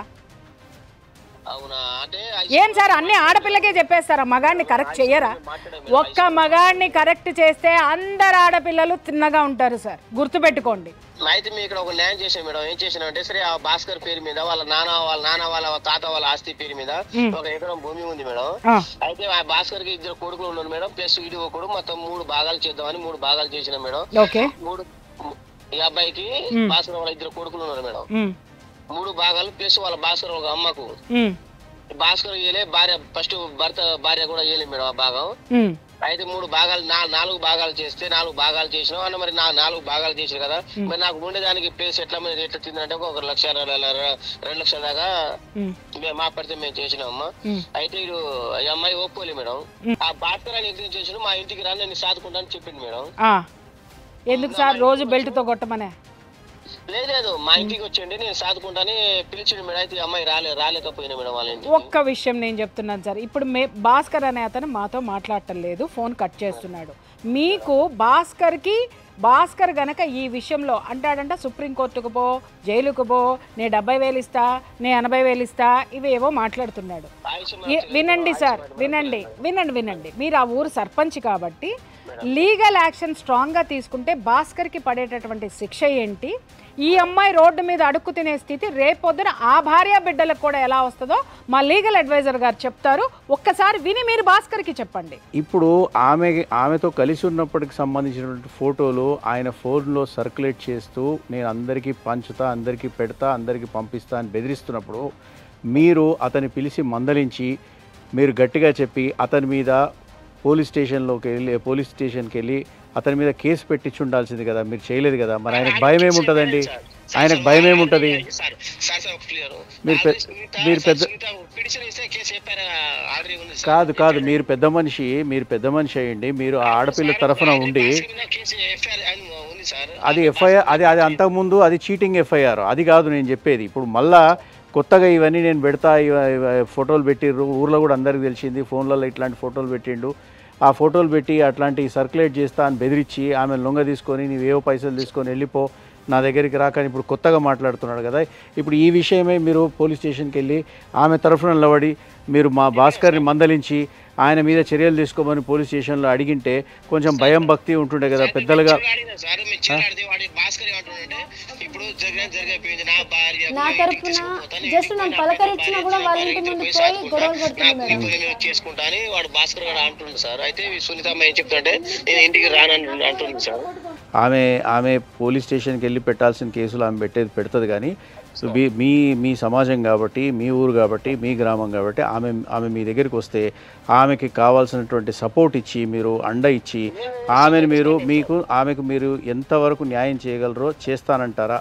అవునా అంటే ఏం సార్ అన్ని ఆడపిల్లకే చెప్పేస్తారా మగాడిని కరెక్ట్ చెయ్యరా ఒక్క మగాడిని కరెక్ట్ చేస్తే అందరు ఆడపిల్లలు తిన్నగా ఉంటారు సార్ గుర్తుపెట్టుకోండి అయితే మీ ఇక్కడ ఒక న్యాయం చేసాం మేడం ఏం చేసినా అంటే సరే ఆ భాస్కర్ పేరు మీద వాళ్ళ నాన్న వాళ్ళ నాన్న వాళ్ళ తాత వాళ్ళ ఆస్తి పేరు మీద ఒక ఎకరం భూమి ఉంది మేడం ఆ, అయితే ఆ భాస్కర్ కి ఇద్దరు కొడుకులు ఉన్నారు మేడం ప్లస్ వీడి ఒకడు మొత్తం మూడు భాగాలు చేద్దామని మూడు భాగాలు చేసిన మేడం ఓకే మూడు ఈ అబ్బాయికి భాస్కర్ వాళ్ళ ఇద్దరు కొడుకులు ఉన్నారు మేడం ఉమ్, మూడు భాగాలు ప్లస్ వాళ్ళ భాస్కర్ ఒక అమ్మకు ఉమ్, భాస్కర్ ఇయ్యలే భార్య ఫస్ట్ భర్త భార్య కూడా ఇయ్యలే మేడం ఆ భాగం ఉమ్. అయితే మూడు భాగాలు నా- నాలుగు భాగాలు చేస్తే నాలుగు భాగాలు చేసినాం అన్న మరి నా నాలుగు భాగాలు చేసిన కదా మరి నాకు ఉండేదానికి ప్లేస్ ఎట్లా మరి ఎట్లా తిందంటే ఒక లక్ష ర- ర- ర- రెండు లక్షల దాకా ఉమ్. మేము మా పరిచయం మేము చేసినామమ్మా అయితే వీడు ఈ అమ్మాయి ఒప్పుకోలే మేడం ఆ భాస్కర్ అని ఎందుకు చేసిన మా ఇంటికి రా నేను సాదుకుంటా అని చెప్పింది మేడం ఆ. ఎందుకు సార్ రోజు బెల్ట్తో కొట్టమనే లేదు లేదు మా ఇంటికి వచ్చిండి నేను సాదుకుంటాని పిలిచిండు మేడం అయితే ఈ అమ్మాయి రాలే రాలేకపోయినా మేడం వాళ్ళ ఇంటికి ఒక్క విషయం నేను చెప్తున్నాను సార్ ఇప్పుడు మే భాస్కర్ అనే అతను మాతో మాట్లాడటం లేదు ఫోన్ కట్ చేస్తున్నాడు మీకు భాస్కర్కి భాస్కర్ గనక ఈ విషయంలో అంటాడంట సుప్రీంకోర్టుకు పో జైలుకు పో నే డెబ్బై వేలు ఇస్తా నే ఎనభై వేలు ఇస్తా ఇవేవో మాట్లాడుతున్నాడు ఆయుష్ ఈ- వినండి సార్ వినండి వినండి వినండి మీరు ఆ ఊరు సర్పంచ్ కాబట్టి లీగల్ యాక్షన్ స్ట్రాంగ్గా తీసుకుంటే భాస్కర్కి పడేటటువంటి శిక్ష ఏంటి ఈ అమ్మాయి రోడ్డు మీద అడుక్కు తినే స్థితి రేపొద్దున ఆ భార్య బిడ్డలకు కూడా ఎలా వస్తుందో మా లీగల్ అడ్వైజర్ గారు చెప్తారు ఒక్కసారి విని మీరు భాస్కర్కి చెప్పండి ఇప్పుడు ఆమె ఆమెతో కలిసి ఉన్నప్పటికి సంబంధించినటువంటి ఫోటోలు ఆయన ఫోన్లో సర్క్యులేట్ చేస్తూ నేను అందరికీ పంచుతా అందరికీ పెడతా అందరికీ పంపిస్తా అని బెదిరిస్తున్నప్పుడు మీరు అతన్ని పిలిచి మందలించి మీరు గట్టిగా చెప్పి అతని మీద పోలీస్ స్టేషన్లోకి వెళ్ళి పోలీస్ స్టేషన్కి వెళ్ళి అతని మీద కేసు పెట్టించి ఉండాల్సింది కదా మీరు చేయలేదు కదా మరి ఆయనకు భయం ఏముంటుందండి ఆయనకు భయం ఏముంటది సార్ సార్ సార్ ఒక క్లియర్ మీరు పెద్ద- మీరు పెద్ద- పిటిషన్ ఇస్తే కేసు చెప్పారు ఆల్రెడీ ఉంది సార్. కాదు కాదు మీరు పెద్ద మనిషి మీరు పెద్ద మనిషి అయ్యండి మీరు ఆ ఆడపిల్ల తరఫున ఆయన ఉండి భాస్కర్ మీద కేసు ఎఫ్ఐఆర్ ఆయన ఉంది సార్ అది ఎఫ్ఐఆర్ అది అది అంతకుముందు అది చీటింగ్ ఎఫ్ఐఆర్ అది కాదు నేను చెప్పేది ఇప్పుడు మళ్ళా కొత్తగా ఇవన్నీ నేను పెడతా ఇవ- ఇవ- ఫోటోలు పెట్టిర్రు ఊర్లో కూడా అందరికి తెలిసింది ఫోన్లలో ఇట్లాంటి ఫోటోలు పెట్టిండు ఆ ఫోటోలు పెట్టి అట్లాంటివి సర్క్యులేట్ చేస్తా అని బెదిరించి ఆమె లొంగ తీసుకొని నీవేవో పైసలు తీసుకొని వెళ్ళిపో నా దగ్గరికి రాకని ఇప్పుడు కొత్తగా మాట్లాడుతున్నాడు కదా ఇప్పుడు ఈ విషయమే మీరు పోలీస్ స్టేషన్కి వెళ్ళి ఆమె తరఫున నిలబడి మీరు మా భాస్కర్ని మందలించి ఆయన మీద చర్యలు తీసుకోమని పోలీస్ స్టేషన్లో అడిగింటే కొంచెం భయం భక్తి ఉంటుండే కదా పెద్దలుగా చిన్న అడిగినా సార్ మీరు చిన్న అడిగితే వాడి భాస్కర్ ఏమంటుండే ఇప్పుడు జరిగిన జరిగిపోయింది నా భార్య నా ఇంటికి తరపున తీసుకుపోతాను, just ఇంటికి నన్ను పోయి నా పలకరించినా భార్య కూడా వాళ్ళ భార్య ఇంటి ఇంటికి ముందు పోయి పోయి సాదుకుంటా, గొడవలు నా పడుతుంది మేడం. ఇప్పుడు నేను చేసుకుంటా అని వాడు భాస్కర్ గారు అంటుండు సార్ అయితే ఈ సునీత అమ్మ ఏం చెప్తుంటే నేను ఇంటికి రానని అంటుంది సార్ ఆమె ఆమె పోలీస్ స్టేషన్కి వెళ్ళి పెట్టాల్సిన కేసులు ఆమె పెట్టేది పెడుతుంది కానీ సో మీ మీ మీ సమాజం కాబట్టి మీ ఊరు కాబట్టి మీ గ్రామం కాబట్టి ఆమె ఆమె మీ దగ్గరికి వస్తే ఆమెకి కావాల్సినటువంటి సపోర్ట్ ఇచ్చి మీరు అండ ఇచ్చి ఆమెను మీరు మీకు ఆమెకు మీరు ఎంతవరకు న్యాయం చేయగలరో చేస్తానంటారా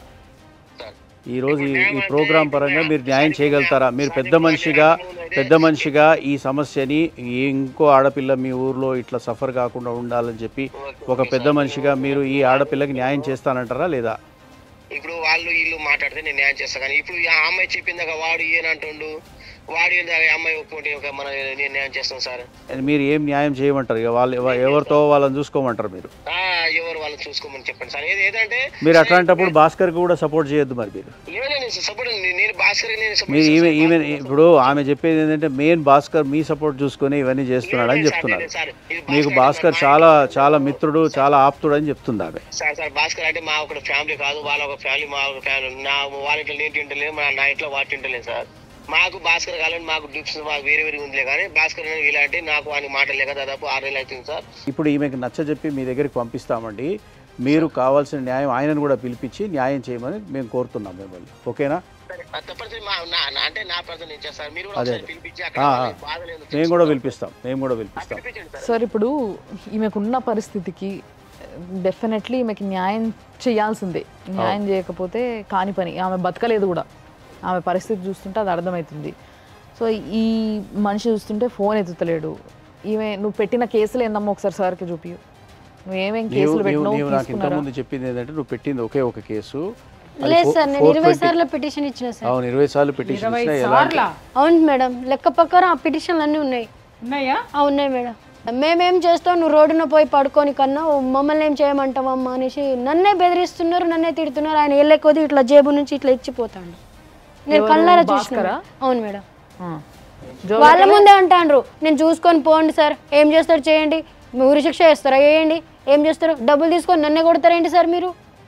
ఈరోజు ఈ ఈ ప్రోగ్రాం పరంగా మీరు న్యాయం చేయగలుగుతారా మీరు పెద్ద మనిషిగా పెద్ద మనిషిగా ఈ సమస్యని ఈ ఇంకో ఆడపిల్ల మీ ఊర్లో ఇట్లా సఫర్ కాకుండా ఉండాలని చెప్పి ఒక పెద్ద మనిషిగా మీరు ఈ ఆడపిల్లకి న్యాయం చేస్తానంటారా లేదా ఇప్పుడు వాళ్ళు వీళ్ళు మాట్లాడితే నేను న్యాయం చేస్తా కానీ ఇప్పుడు ఆ అమ్మాయి చెప్పిందాక వాడు ఏనంటుండు వాడు ఏందాక ఈ అమ్మాయి ఒప్పుకుంటే ఒక మన నేను న్యాయం చేస్తాను సార్ మీరు ఏం న్యాయం చేయమంటారు ఇక వాళ్ళు ఎవ- ఎవరితో వాళ్ళని చూసుకోమంటారు మీరు ఆ, ఎవరు వాళ్ళని చూసుకోమని చెప్పండి సార్ ఏది ఏదంటే మీరు అట్లాంటప్పుడు భాస్కర్ కూడా సపోర్ట్ చేయొద్దు మరి మీరు లేదు నేను సపోర్ట్ నేను భాస్కర్ నేను support మీరు ఈమె చేస్తాను. ఈమె ఇప్పుడు ఆమె చెప్పేది ఏంటంటే మెయిన్ భాస్కర్ మీ సపోర్ట్ చూసుకొని ఇవన్నీ చేస్తున్నాడు అని లేదు సార్, చెప్తున్నారు లేదు సార్. ఇది మీకు భాస్కర్ భాస్కర్ అంటే చాలా చాలా మిత్రుడు చాలా ఆప్తుడు అని చెప్తుంది ఆమె సార్ సార్ భాస్కర్ అంటే మా ఒక ఫ్యామిలీ కాదు వాళ్ళ ఒక ఫ్యామిలీ మా ఒక ఫ్యామిలీ నా వాళ్ళ ఇంట్లో నేను తింటలేదు మా నా ఇంట్లో వాటి తింటలేదు సార్ మాకు భాస్కర్ కావాలని మాకు డిప్స్ మాకు వేరే వేరే ఉందిలే కానీ భాస్కర్ అనేది ఇలాంటి నాకు వాని మాట లేక దాదాపు ఆరు నెలలు అవుతుంది సార్ ఇప్పుడు ఈమెకి నచ్చ చెప్పి మీ దగ్గరికి పంపిస్తామండి మీరు కావాల్సిన న్యాయం ఆయనను కూడా పిలిపించి న్యాయం చేయమని మేము కోరుతున్నాం మిమ్మల్ని ఓకేనా సరే, అది తప్పనిసరి మా నా- నా- అంటే నా ప్రజలు నేను చేస్తాను మీరు కూడా అదే, ఒకసారి అదే. పిలిపించి అక్కడ ఆ, ఆ. వాళ్ళకి బాధలేదు మేము కూడా పిలిపిస్తాం మేము కూడా పిలిపిస్తాం పిలిపించండి సార్ సార్ ఇప్పుడు ఈమెకున్న పరిస్థితికి డెఫినెట్లీ ఈమెకి న్యాయం చేయాల్సిందే న్యాయం చేయకపోతే కాని పని ఆమె బతకలేదు కూడా ఆమె పరిస్థితి చూస్తుంటే అది అర్థమవుతుంది సో ఈ మనిషి చూస్తుంటే ఫోన్ ఎత్తుతలేడు ఈమె నువ్వు పెట్టిన కేసులు ఏందమ్మా ఒకసారి సార్కి చూపియు నువ్వు ఏమేం నీవు కేసులు నీవు పెట్టినావు నీవు నాకు తీసుకున్నారా ఇంతకుముందు చెప్పింది ఏంటంటే నువ్వు పెట్టింది ఒకే ఒక కేసు అది లేదు ఫో- సార్ నేను ఫోర్ ఇరవై ట్వంటీ- సార్లు పిటిషన్ ఇచ్చిన సార్ అవును ఇరవై సార్లు పిటిషన్ ఇరవై ఇచ్చినా ఎలాంటి సార్లా అవును మేడం లెక్క ప్రకారం ఆ పిటిషన్లు అన్నీ ఉన్నాయి ఉన్నాయా ఆ, ఉన్నాయి మేడం మేమేం చేస్తాం నువ్వు రోడ్డున పోయి పడుకొని కన్నా ఓ మమ్మల్ని ఏం చేయమంటావమ్మా అనేసి నన్నే బెదిరిస్తున్నారు నన్నే తిడుతున్నారు ఆయన వెళ్ళే కొద్ది ఇట్లా జేబు నుంచి ఇట్లా ఇచ్చిపోతాడు నేను ఎవరు? కళ్ళారా చూసిన భాస్కరా? అవును మేడం ఆ. జో వాళ్ళ ముందే అంటాండ్రు నేను చూసుకొని పోండి సార్ ఏం చేస్తారు చేయండి మీ ఊరి శిక్ష చేస్తారా వేయండి ఏం చేస్తారు డబ్బులు తీసుకొని నన్నే కొడతారేంటి సార్ మీరు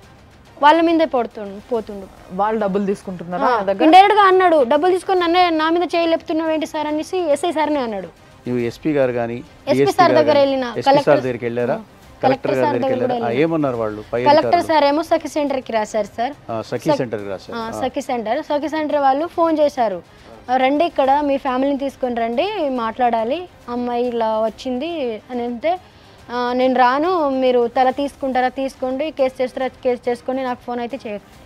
వాళ్ళ మీదే పడుతుండు పోతుండు వాళ్ళు డబ్బులు తీసుకుంటున్నారా ఆయన దగ్గర ఇండైరెక్ట్ గా అన్నాడు డబ్బులు తీసుకొని నన్నే నా మీద చేయలేపుతున్నావు ఏంటి సార్ అనేసి ఎస్ఐ సార్ని అన్నాడు నువ్వు ఎస్పీ గారు కానీ SP సార్ దగ్గర వెళ్ళిన, ఎస్పీ సార్ కలెక్టర్- దగ్గరికి వెళ్ళారా కలెక్టర్ కలెక్టర్ గారి సార్ దగ్గరికి దగ్గర వెళ్ళారా కూడా ఆ, ఏమన్నారు వాళ్ళు పై కలెక్టర్ అధికారులు? సార్ ఏమో సఖి సెంటర్కి రాశారు సార్ ఆ, సఖీ సెంటర్కి రాశారు ఆ, సఖి సెంటర్ సఖి సెంటర్ వాళ్ళు ఫోన్ చేశారు రండి ఇక్కడ మీ ఫ్యామిలీని తీసుకొని రండి మాట్లాడాలి అమ్మాయి ఇలా వచ్చింది అని అంటే "ఆ, నేను రాను మీరు తల తీసుకుంటారా తీసుకోండి కేసు చేస్తారా కేసు చేసుకొని నాకు ఫోన్ అయితే చేయకండి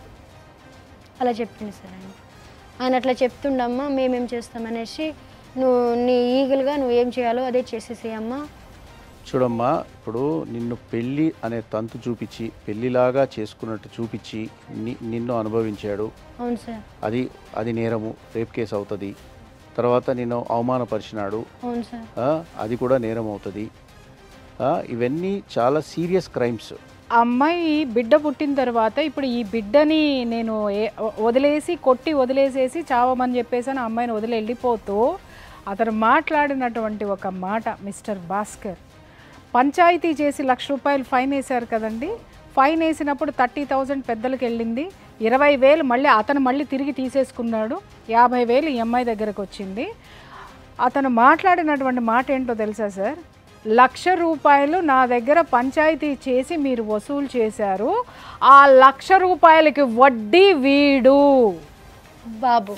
అలా చెప్పింది సార్ ఆయన ఆయన అట్లా చెప్తుండమ్మా మేమేం చేస్తామనేసి నువ్వు నీ ఈగలుగా నువ్వు ఏం చేయాలో అదే చేసేసేయమ్మా చూడమ్మా ఇప్పుడు నిన్ను పెళ్ళి అనే తంతు చూపించి పెళ్ళిలాగా చేసుకున్నట్టు చూపించి ని- నిన్ను అనుభవించాడు అవును సార్ అది అది నేరము రేప్ కేసు అవుతుంది తర్వాత నిన్ను అవమానపరిచినాడు అవును సార్ ఆ, అది కూడా నేరం అవుతుంది ఆ, ఇవన్నీ చాలా సీరియస్ క్రైమ్స్ ఆ అమ్మాయి బిడ్డ పుట్టిన తర్వాత ఇప్పుడు ఈ బిడ్డని నేను ఏ- వదిలేసి కొట్టి వదిలేసేసి చావమని చెప్పేసి అని ఆ అమ్మాయిని వదిలి వెళ్ళిపోతూ అతను మాట్లాడినటువంటి ఒక మాట మిస్టర్ భాస్కర్ పంచాయతీ చేసి లక్ష రూపాయలు ఫైన్ వేశారు కదండి ఫైన్ వేసినప్పుడు థర్టీ థౌజండ్ పెద్దలకు వెళ్ళింది ఇరవై వేలు మళ్ళీ అతను మళ్ళీ తిరిగి తీసేసుకున్నాడు యాభై వేలు ఈ అమ్మాయి దగ్గరకు వచ్చింది అతను మాట్లాడినటువంటి మాట ఏంటో తెలుసా సార్ లక్ష రూపాయలు నా దగ్గర పంచాయతీ చేసి మీరు వసూలు చేశారు ఆ లక్ష రూపాయలకి వడ్డీ వీడు బాబు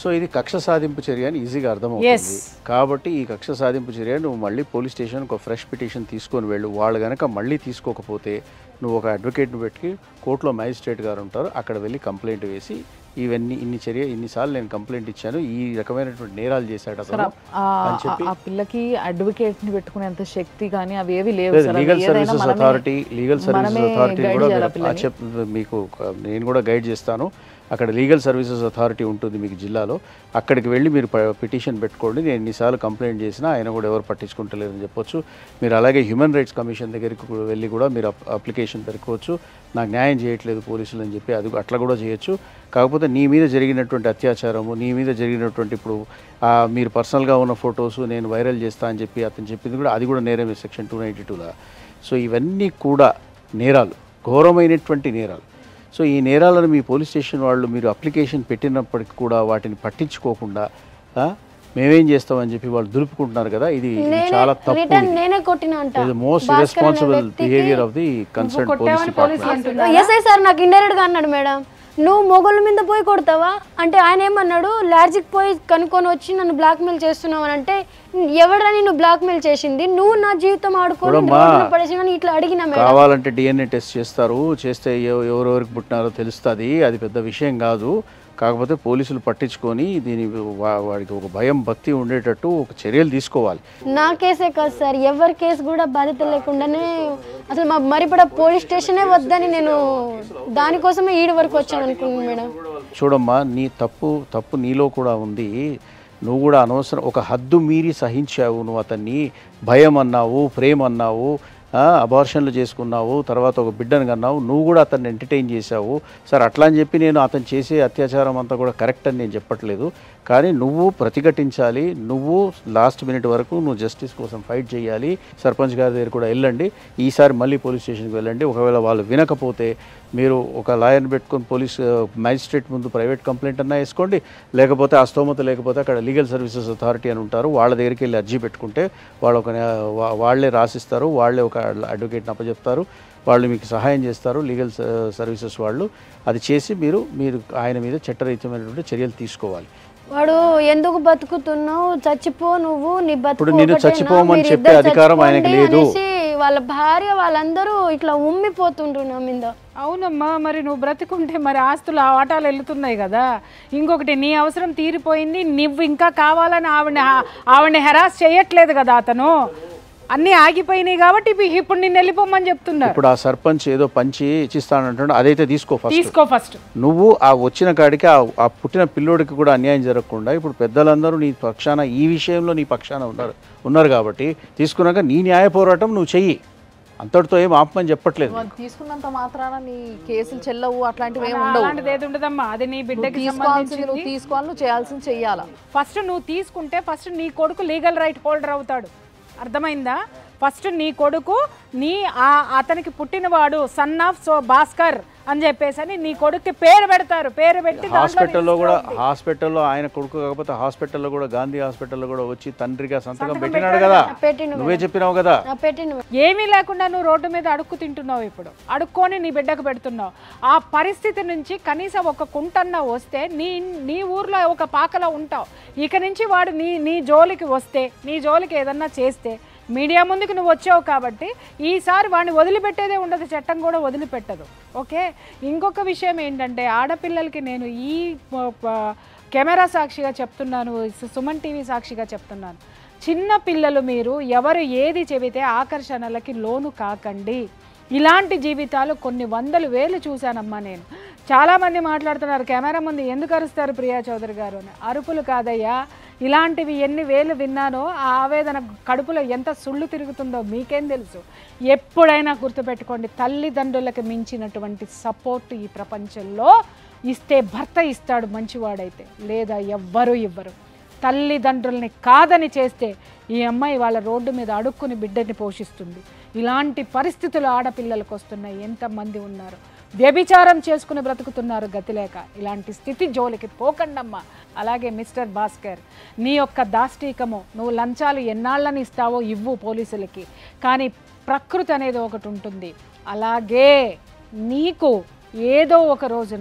సో ఇది కక్ష సాధింపు చర్య అని ఈజీగా Yes. అర్థమవుతుంది కాబట్టి ఈ కక్ష సాధింపు చర్య నువ్వు మళ్ళీ పోలీస్ స్టేషన్ ఒక ఫ్రెష్ పిటిషన్ తీసుకొని వెళ్ళు వాళ్ళు కనుక మళ్ళీ తీసుకోకపోతే నువ్వు ఒక అడ్వకేట్ని పెట్టి కోర్టులో మ్యాజిస్ట్రేట్ గారు ఉంటారు అక్కడ వెళ్ళి కంప్లైంట్ వేసి ఇవన్నీ ఇన్ని చర్య ఇన్నిసార్లు నేను కంప్లైంట్ ఇచ్చాను ఈ రకమైనటువంటి నేరాలు చేశాడు సార్ అతను ఆ- అని చెప్పి ఆ పిల్లకి అడ్వకేట్ ని పెట్టుకునేంత శక్తి కానీ అవి ఏవి లేవు లేదు సార్ అవి లీగల్ ఏదైనా సర్వీసెస్ మనమే- అథారిటీ లీగల్ సర్వీసెస్ మనమే అథారిటీ guide కూడా చేయాలి ఆ మీరు- ఆ పిల్లని. చెప్ మీకు ఒక- నేను కూడా గైడ్ చేస్తాను అక్కడ లీగల్ సర్వీసెస్ అథారిటీ ఉంటుంది మీకు జిల్లాలో అక్కడికి వెళ్ళి మీరు పిటిషన్ పెట్టుకోండి నేను ఎన్నిసార్లు కంప్లైంట్ చేసినా ఆయన కూడా ఎవరు పట్టించుకుంటలేదని చెప్పొచ్చు మీరు అలాగే హ్యూమన్ రైట్స్ కమిషన్ దగ్గరికి కూడా వెళ్ళి కూడా మీరు అప్- అప్లికేషన్ పెట్టుకోవచ్చు నాకు న్యాయం చేయట్లేదు పోలీసులు అని చెప్పి అది అట్లా కూడా చేయొచ్చు కాకపోతే నీ మీద జరిగినటువంటి అత్యాచారము నీ మీద జరిగినటువంటి ఇప్పుడు ఆ, మీరు పర్సనల్గా ఉన్న ఫొటోస్ నేను వైరల్ చేస్తా అని చెప్పి అతను చెప్పింది కూడా అది కూడా నేరమే సెక్షన్ టూ నైంటీ టూలో సో ఇవన్నీ కూడా నేరాలు ఘోరమైనటువంటి నేరాలు సో ఈ నేరాలను మీ పోలీస్ స్టేషన్ వాళ్ళు మీరు అప్లికేషన్ పెట్టినప్పటికి కూడా వాటిని పట్టించుకోకుండా ఆ, మేమేం చేస్తామని చెప్పి వాళ్ళు దులుపుకుంటున్నారు కదా ఇది ఇది నేనే చాలా తప్పు రిటర్న్ నేనే కొట్టిన అంట ఇది మోస్ట్ భాస్కర్ అనే రెస్పాన్సిబుల్ వ్యక్తికి behaviour of the concern police కొట్టావని పోలీసులు డిపార్ట్మెంట్ అంటున్నారు ఎస్ఐ సార్ నాకు ఇండైరెక్ట్ గా అన్నాడు మేడం నువ్వు మొగోళ్ళ మీద పోయి కొడతావా అంటే ఆయన ఏమన్నాడు లాడ్జికి పోయి కనుక్కొని వచ్చి నన్ను బ్లాక్మెయిల్ చేస్తున్నావు అని అంటే ఎవడని నువ్వు బ్లాక్మెయిల్ చేసింది నువ్వు నా జీవితం ఆడుకొని చూడమ్మా, రోడ్డున పడేసి అని ఇట్లా అడిగిన మేడం కావాలంటే డిఎన్ఏ టెస్ట్ చేస్తారు చేస్తే ఎవ- ఎవరెవరికి పుట్టినారో తెలుస్తుంది అది పెద్ద విషయం కాదు కాకపోతే పోలీసులు పట్టించుకొని దీని వా- వాడికి ఒక భయం భక్తి ఉండేటట్టు ఒక చర్యలు తీసుకోవాలి నా కేసే కాదు సార్ ఎవరి కేసు కూడా బాధ్యత లేకుండానే అసలు మా మరిపడ పోలీస్ స్టేషనే వద్దని నేను దానికోసమే ఈడు వరకు వచ్చాను అనుకున్నాను మేడం చూడమ్మా నీ తప్పు తప్పు నీలో కూడా ఉంది నువ్వు కూడా అనవసరం ఒక హద్దు మీరి సహించావు నువ్వు అతన్ని భయం అన్నావు ప్రేమ అన్నావు అబార్షన్లు చేసుకున్నావు తర్వాత ఒక బిడ్డను కన్నావు నువ్వు కూడా అతన్ని ఎంటర్టైన్ చేశావు సరే అట్లా అని చెప్పి నేను అతను చేసే అత్యాచారం అంతా కూడా కరెక్ట్ అని నేను చెప్పట్లేదు కానీ నువ్వు ప్రతిఘటించాలి నువ్వు లాస్ట్ మినిట్ వరకు నువ్వు జస్టిస్ కోసం ఫైట్ చేయాలి సర్పంచ్ గారి దగ్గర కూడా వెళ్ళండి ఈసారి మళ్ళీ పోలీస్ స్టేషన్కి వెళ్ళండి ఒకవేళ వాళ్ళు వినకపోతే మీరు ఒక లాయర్ని పెట్టుకొని పోలీస్ మ్యాజిస్ట్రేట్ ముందు ప్రైవేట్ కంప్లైంట్ అన్నా వేసుకోండి లేకపోతే ఆ స్తోమత లేకపోతే అక్కడ లీగల్ సర్వీసెస్ అథారిటీ అని ఉంటారు వాళ్ళ దగ్గరికి వెళ్ళి అర్జీ పెట్టుకుంటే వాళ్ళు ఒక న్యా- వా- వాళ్ళే రాసిస్తారు వాళ్ళే ఒక అడ్వకేట్ని అప్పచెప్తారు వాళ్ళు మీకు సహాయం చేస్తారు లీగల్ సర్వీసెస్ వాళ్ళు అది చేసి మీరు మీరు ఆయన మీద చట్టరీత్యమైనటువంటి చర్యలు తీసుకోవాలి వాడు ఎందుకు బతుకుతున్నావు చచ్చిపో నువ్వు నీ బతుకు ఇప్పుడు నిన్ను ఒకటేనా? చచ్చిపోమని మీరు చెప్పే ఇద్దరు అధికారం ఆయనకి చచ్చిపోండి లేదు. అనేసి వాళ్ళ భార్య వాళ్ళందరూ ఇట్లా ఉమ్మిపోతుండ్రు నా మీద అవునమ్మా మరి నువ్వు బ్రతికుంటే మరి ఆస్తులు ఆ వాటాలు వెళ్తున్నాయి కదా ఇంకొకటి నీ అవసరం తీరిపోయింది నువ్వు ఇంకా కావాలని ఆవిడ ఆవిడని హెరాస్ చేయట్లేదు కదా అతను అన్నీ ఆగిపోయినాయి కాబట్టి ఇప్పు- ఇప్పుడు నిన్ను వెళ్ళిపోమని చెప్తున్నారు ఇప్పుడు ఆ సర్పంచ్ ఏదో పంచి ఇచ్చిస్తానంటాడు అదైతే తీసుకో ఫస్ట్ తీసుకో ఫస్ట్ నువ్వు ఆ వచ్చిన కాడికి ఆ ఆ పుట్టిన పిల్లోడికి కూడా అన్యాయం జరగకుండా ఇప్పుడు పెద్దలందరూ నీ పక్షాన ఈ విషయంలో నీ పక్షాన ఉన్నారు ఉన్నారు కాబట్టి తీసుకున్నాక నీ న్యాయ పోరాటం నువ్వు చెయ్యి అంతటితో ఏం ఆపమని చెప్పట్లేదు వాళ్ళు తీసుకున్నంత మాత్రాన నీ కేసులు చెల్లవు అట్లాంటివి ఏమి ఉండవు అలాంటిది ఏది ఉండదమ్మా అది నీ నువ్వు బిడ్డకి తీసుకోవాల్సింది నువ్వు సంబంధించింది తీసుకోవాలి నువ్వు చేయాల్సింది చెయ్యాలా ఫస్ట్ నువ్వు తీసుకుంటే ఫస్ట్ నీ కొడుకు లీగల్ రైట్ హోల్డర్ అవుతాడు అర్థమైందా ఫస్ట్ నీ కొడుకు నీ ఆ అతనికి పుట్టినవాడు సన్ ఆఫ్ సో భాస్కర్ అని చెప్పేసి అని నీ కొడుక్కి పేరు పెడతారు పేరు పెట్టి దాంట్లో హాస్పిటల్లో register కూడా అవుతుంది. హాస్పిటల్లో ఆయన కొడుకు కాకపోతే హాస్పిటల్లో కూడా గాంధీ హాస్పిటల్లో కూడా వచ్చి తండ్రిగా సంతకం పెట్టినాడు కదా పెట్టిండు నువ్వే చెప్పినావు కదా నా పెట్టిండు ఏమీ లేకుండా నువ్వు రోడ్డు మీద అడుక్కు తింటున్నావు ఇప్పుడు అడుక్కొని నీ బిడ్డకు పెడుతున్నావు ఆ పరిస్థితి నుంచి కనీసం ఒక కుంటన్న వస్తే నీ నీ ఊర్లో ఒక పాకలో ఉంటావు ఇక నుంచి వాడు నీ నీ జోలికి వస్తే నీ జోలికి ఏదన్నా చేస్తే మీడియా ముందుకు నువ్వు వచ్చావు కాబట్టి ఈసారి వాడిని వదిలిపెట్టేదే ఉండదు చట్టం కూడా వదిలిపెట్టదు ఓకే ఇంకొక విషయం ఏంటంటే ఆడపిల్లలకి నేను ఈ ప- ప- కెమెరా సాక్షిగా చెప్తున్నాను సు- సుమన్ టీవీ సాక్షిగా చెప్తున్నాను చిన్న పిల్లలు మీరు ఎవరు ఏది చెబితే ఆకర్షణలకి లోను కాకండి ఇలాంటి జీవితాలు కొన్ని వందలు వేలు చూశానమ్మా నేను చాలామంది మాట్లాడుతున్నారు కెమెరా ముందు ఎందుకు అరుస్తారు ప్రియా చౌదరి గారు అని అరుపులు కాదయ్యా ఇలాంటివి ఎన్ని వేలు విన్నానో ఆ ఆవేదన కడుపులో ఎంత సుళ్ళు తిరుగుతుందో మీకేం తెలుసు ఎప్పుడైనా గుర్తుపెట్టుకోండి తల్లిదండ్రులకు మించినటువంటి సపోర్ట్ ఈ ప్రపంచంలో ఇస్తే భర్త ఇస్తాడు మంచివాడైతే లేదా ఎవ్వరూ ఇవ్వరు తల్లిదండ్రుల్ని కాదని చేస్తే ఈ అమ్మాయి వాళ్ళ రోడ్డు మీద అడుక్కుని బిడ్డని పోషిస్తుంది ఇలాంటి పరిస్థితులు ఆడపిల్లలకు వస్తున్నాయి ఎంతమంది ఉన్నారు వ్యభిచారం చేసుకుని బ్రతుకుతున్నారు గతిలేక ఇలాంటి స్థితి జోలికి పోకండమ్మా అలాగే మిస్టర్ భాస్కర్ నీ యొక్క దాష్టీకము నువ్వు లంచాలు ఎన్నాళ్ళని ఇస్తావో ఇవ్వు పోలీసులకి కానీ ప్రకృతి అనేది ఒకటి ఉంటుంది అలాగే నీకు ఏదో ఒక రోజున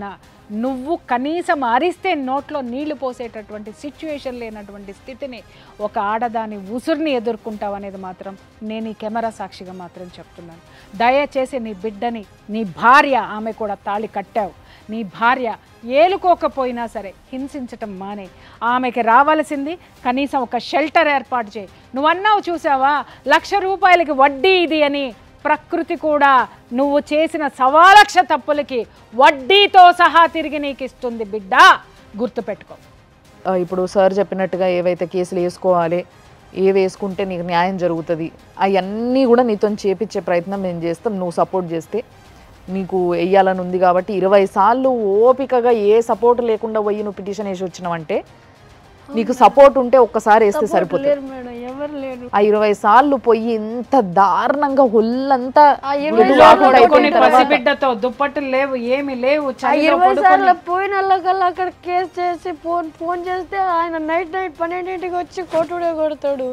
నువ్వు కనీసం అరిస్తే నోట్లో నీళ్లు పోసేటటువంటి సిచ్యువేషన్ లేనటువంటి స్థితిని ఒక ఆడదాని ఉసురుని ఎదుర్కొంటావు అనేది మాత్రం నేను ఈ కెమెరా సాక్షిగా మాత్రం చెప్తున్నాను దయచేసి నీ బిడ్డని నీ భార్య ఆమె కూడా తాళి కట్టావు నీ భార్య ఏలుకోకపోయినా సరే హింసించటం మానే ఆమెకి రావాల్సింది కనీసం ఒక షెల్టర్ ఏర్పాటు చేయి నువ్వన్నావు చూసావా లక్ష రూపాయలకి వడ్డీ ఇది అని ప్రకృతి కూడా నువ్వు చేసిన సవాలక్ష తప్పులకి వడ్డీతో సహా తిరిగి నీకు ఇస్తుంది బిడ్డ గుర్తుపెట్టుకో ఆ, ఇప్పుడు సార్ చెప్పినట్టుగా ఏవైతే కేసులు వేసుకోవాలి ఏ వేసుకుంటే నీకు న్యాయం జరుగుతుంది అవన్నీ కూడా నీతో చేపించే ప్రయత్నం మేము చేస్తాం నువ్వు సపోర్ట్ చేస్తే నీకు వెయ్యాలని ఉంది కాబట్టి ఇరవై సార్లు ఓపికగా ఏ సపోర్ట్ లేకుండా పోయి నువ్వు పిటిషన్ వేసి వచ్చినావంటే నీకు సపోర్ట్ ఉంటే ఒక్కసారి వేస్తే సరిపోతుంది లేరు మేడం ఎవరు లేరు ఆ ఇరవై సార్లు పోయి ఇంత దారుణంగా ఒళ్ళంతా ఆ ఇరవై ఎదురు సార్లు కాకుండా పడుకొని అయిపోయిన తర్వాత పసిబిడ్డతో దుప్పట్లు లేవు ఏమి లేవు ఆ చలిలో ఇరవై పడుకొని సార్లు పోయిన వాళ్ళకల్లా అక్కడ కేసు చేసి ఫోన్ ఫోన్ చేస్తే ఆయన నైట్ నైట్ పన్నెండింటికి వచ్చి కొట్టుడే కొడతాడు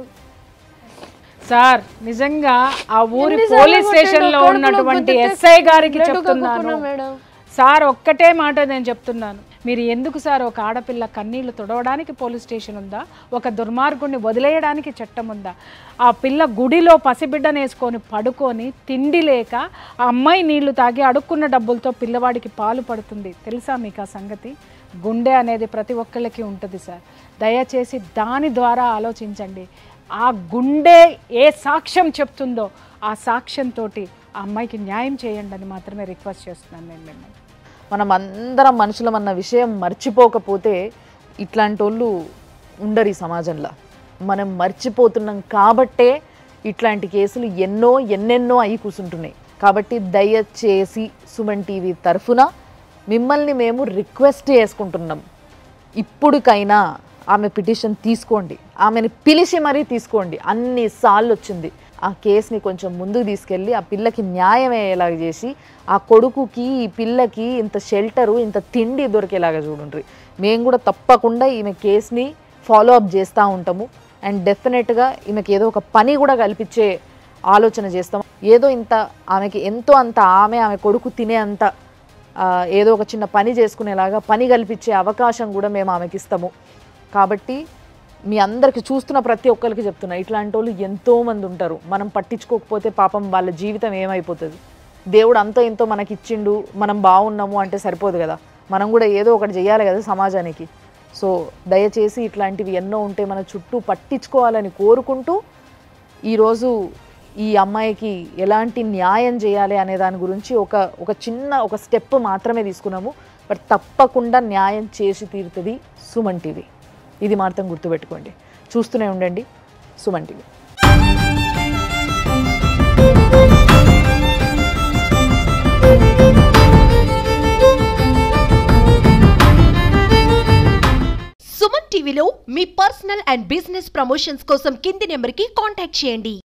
సార్ నిజంగా ఆ ఊరి ఎన్నిసార్లు పోలీస్ కొట్టాడో స్టేషన్ లో కడుపులో ఉన్నటువంటి గుద్దితే ఎస్ఐ గారికి బ్లడ్ చెప్తున్నాను కక్కుకున్నా మేడం. సార్ ఒక్కటే మాట నేను చెప్తున్నాను మీరు ఎందుకు సార్ ఒక ఆడపిల్ల కన్నీళ్లు తుడవడానికి పోలీస్ స్టేషన్ ఉందా ఒక దుర్మార్గుడిని వదిలేయడానికి చట్టం ఉందా ఆ పిల్ల గుడిలో పసిబిడ్డను వేసుకొని పడుకొని తిండి లేక ఆ అమ్మాయి నీళ్లు తాగి అడుక్కున్న డబ్బులతో పిల్లవాడికి పాలు పడుతుంది తెలుసా మీకు ఆ సంగతి గుండె అనేది ప్రతి ఒక్కళ్ళకి ఉంటుంది సార్ దయచేసి దాని ద్వారా ఆలోచించండి ఆ గుండె ఏ సాక్ష్యం చెప్తుందో ఆ సాక్ష్యంతో ఆ అమ్మాయికి న్యాయం చేయండి అని మాత్రమే రిక్వెస్ట్ చేస్తున్నాను నేను మిమ్మల్ని మనం అందరం మనుషులం అన్న విషయం మర్చిపోకపోతే ఇట్లాంటి వాళ్ళు ఉండరు ఈ సమాజంలో మనం మర్చిపోతున్నాం కాబట్టే ఇట్లాంటి కేసులు ఎన్నో ఎన్నెన్నో అయి కూర్చుంటున్నాయి కాబట్టి దయచేసి సుమన్ టీవీ తరఫున మిమ్మల్ని మేము రిక్వెస్ట్ చేసుకుంటున్నాం ఇప్పుడుకైనా ఆమె పిటిషన్ తీసుకోండి ఆమెను పిలిచి మరీ తీసుకోండి అన్నిసార్లు వచ్చింది ఆ కేసుని కొంచెం ముందుకు తీసుకెళ్ళి ఆ పిల్లకి న్యాయం అయ్యేలాగా చేసి ఆ కొడుకుకి ఈ పిల్లకి ఇంత షెల్టరు ఇంత తిండి దొరికేలాగా చూడండి మేము కూడా తప్పకుండా ఈమె కేసుని ఫాలో అప్ చేస్తూ ఉంటాము అండ్ డెఫినెట్గా ఈమెకి ఏదో ఒక పని కూడా కల్పించే ఆలోచన చేస్తాం ఏదో ఇంత ఆమెకి ఎంతో అంత ఆమె ఆమె కొడుకు తినే అంత ఆ, ఏదో ఒక చిన్న పని చేసుకునేలాగా పని కల్పించే అవకాశం కూడా మేము ఆమెకి ఇస్తాము కాబట్టి మీ అందరికి చూస్తున్న ప్రతి ఒక్కరికి చెప్తున్నా ఇట్లాంటి వాళ్ళు ఎంతో మంది ఉంటారు మనం పట్టించుకోకపోతే పాపం వాళ్ళ జీవితం ఏమైపోతుంది దేవుడు అంతో ఎంతో మనకి ఇచ్చిండు మనం బాగున్నాము అంటే సరిపోదు కదా మనం కూడా ఏదో ఒకటి చేయాలి కదా సమాజానికి సో దయచేసి ఇట్లాంటివి ఎన్నో ఉంటే మన చుట్టూ పట్టించుకోవాలని కోరుకుంటూ ఈరోజు ఈ అమ్మాయికి ఎలాంటి న్యాయం చేయాలి అనే దాని గురించి ఒక ఒక చిన్న ఒక స్టెప్ మాత్రమే తీసుకున్నాము బట్ తప్పకుండా న్యాయం చేసి తీరుతుంది సుమన్ టీవీ ఇది మాత్రం గుర్తుపెట్టుకోండి చూస్తూనే ఉండండి సుమన్ టీవీ సుమన్ టీవీలో మీ పర్సనల్ అండ్ బిజినెస్ ప్రమోషన్స్ కోసం కింది నెంబర్కి కాంటాక్ట్ చేయండి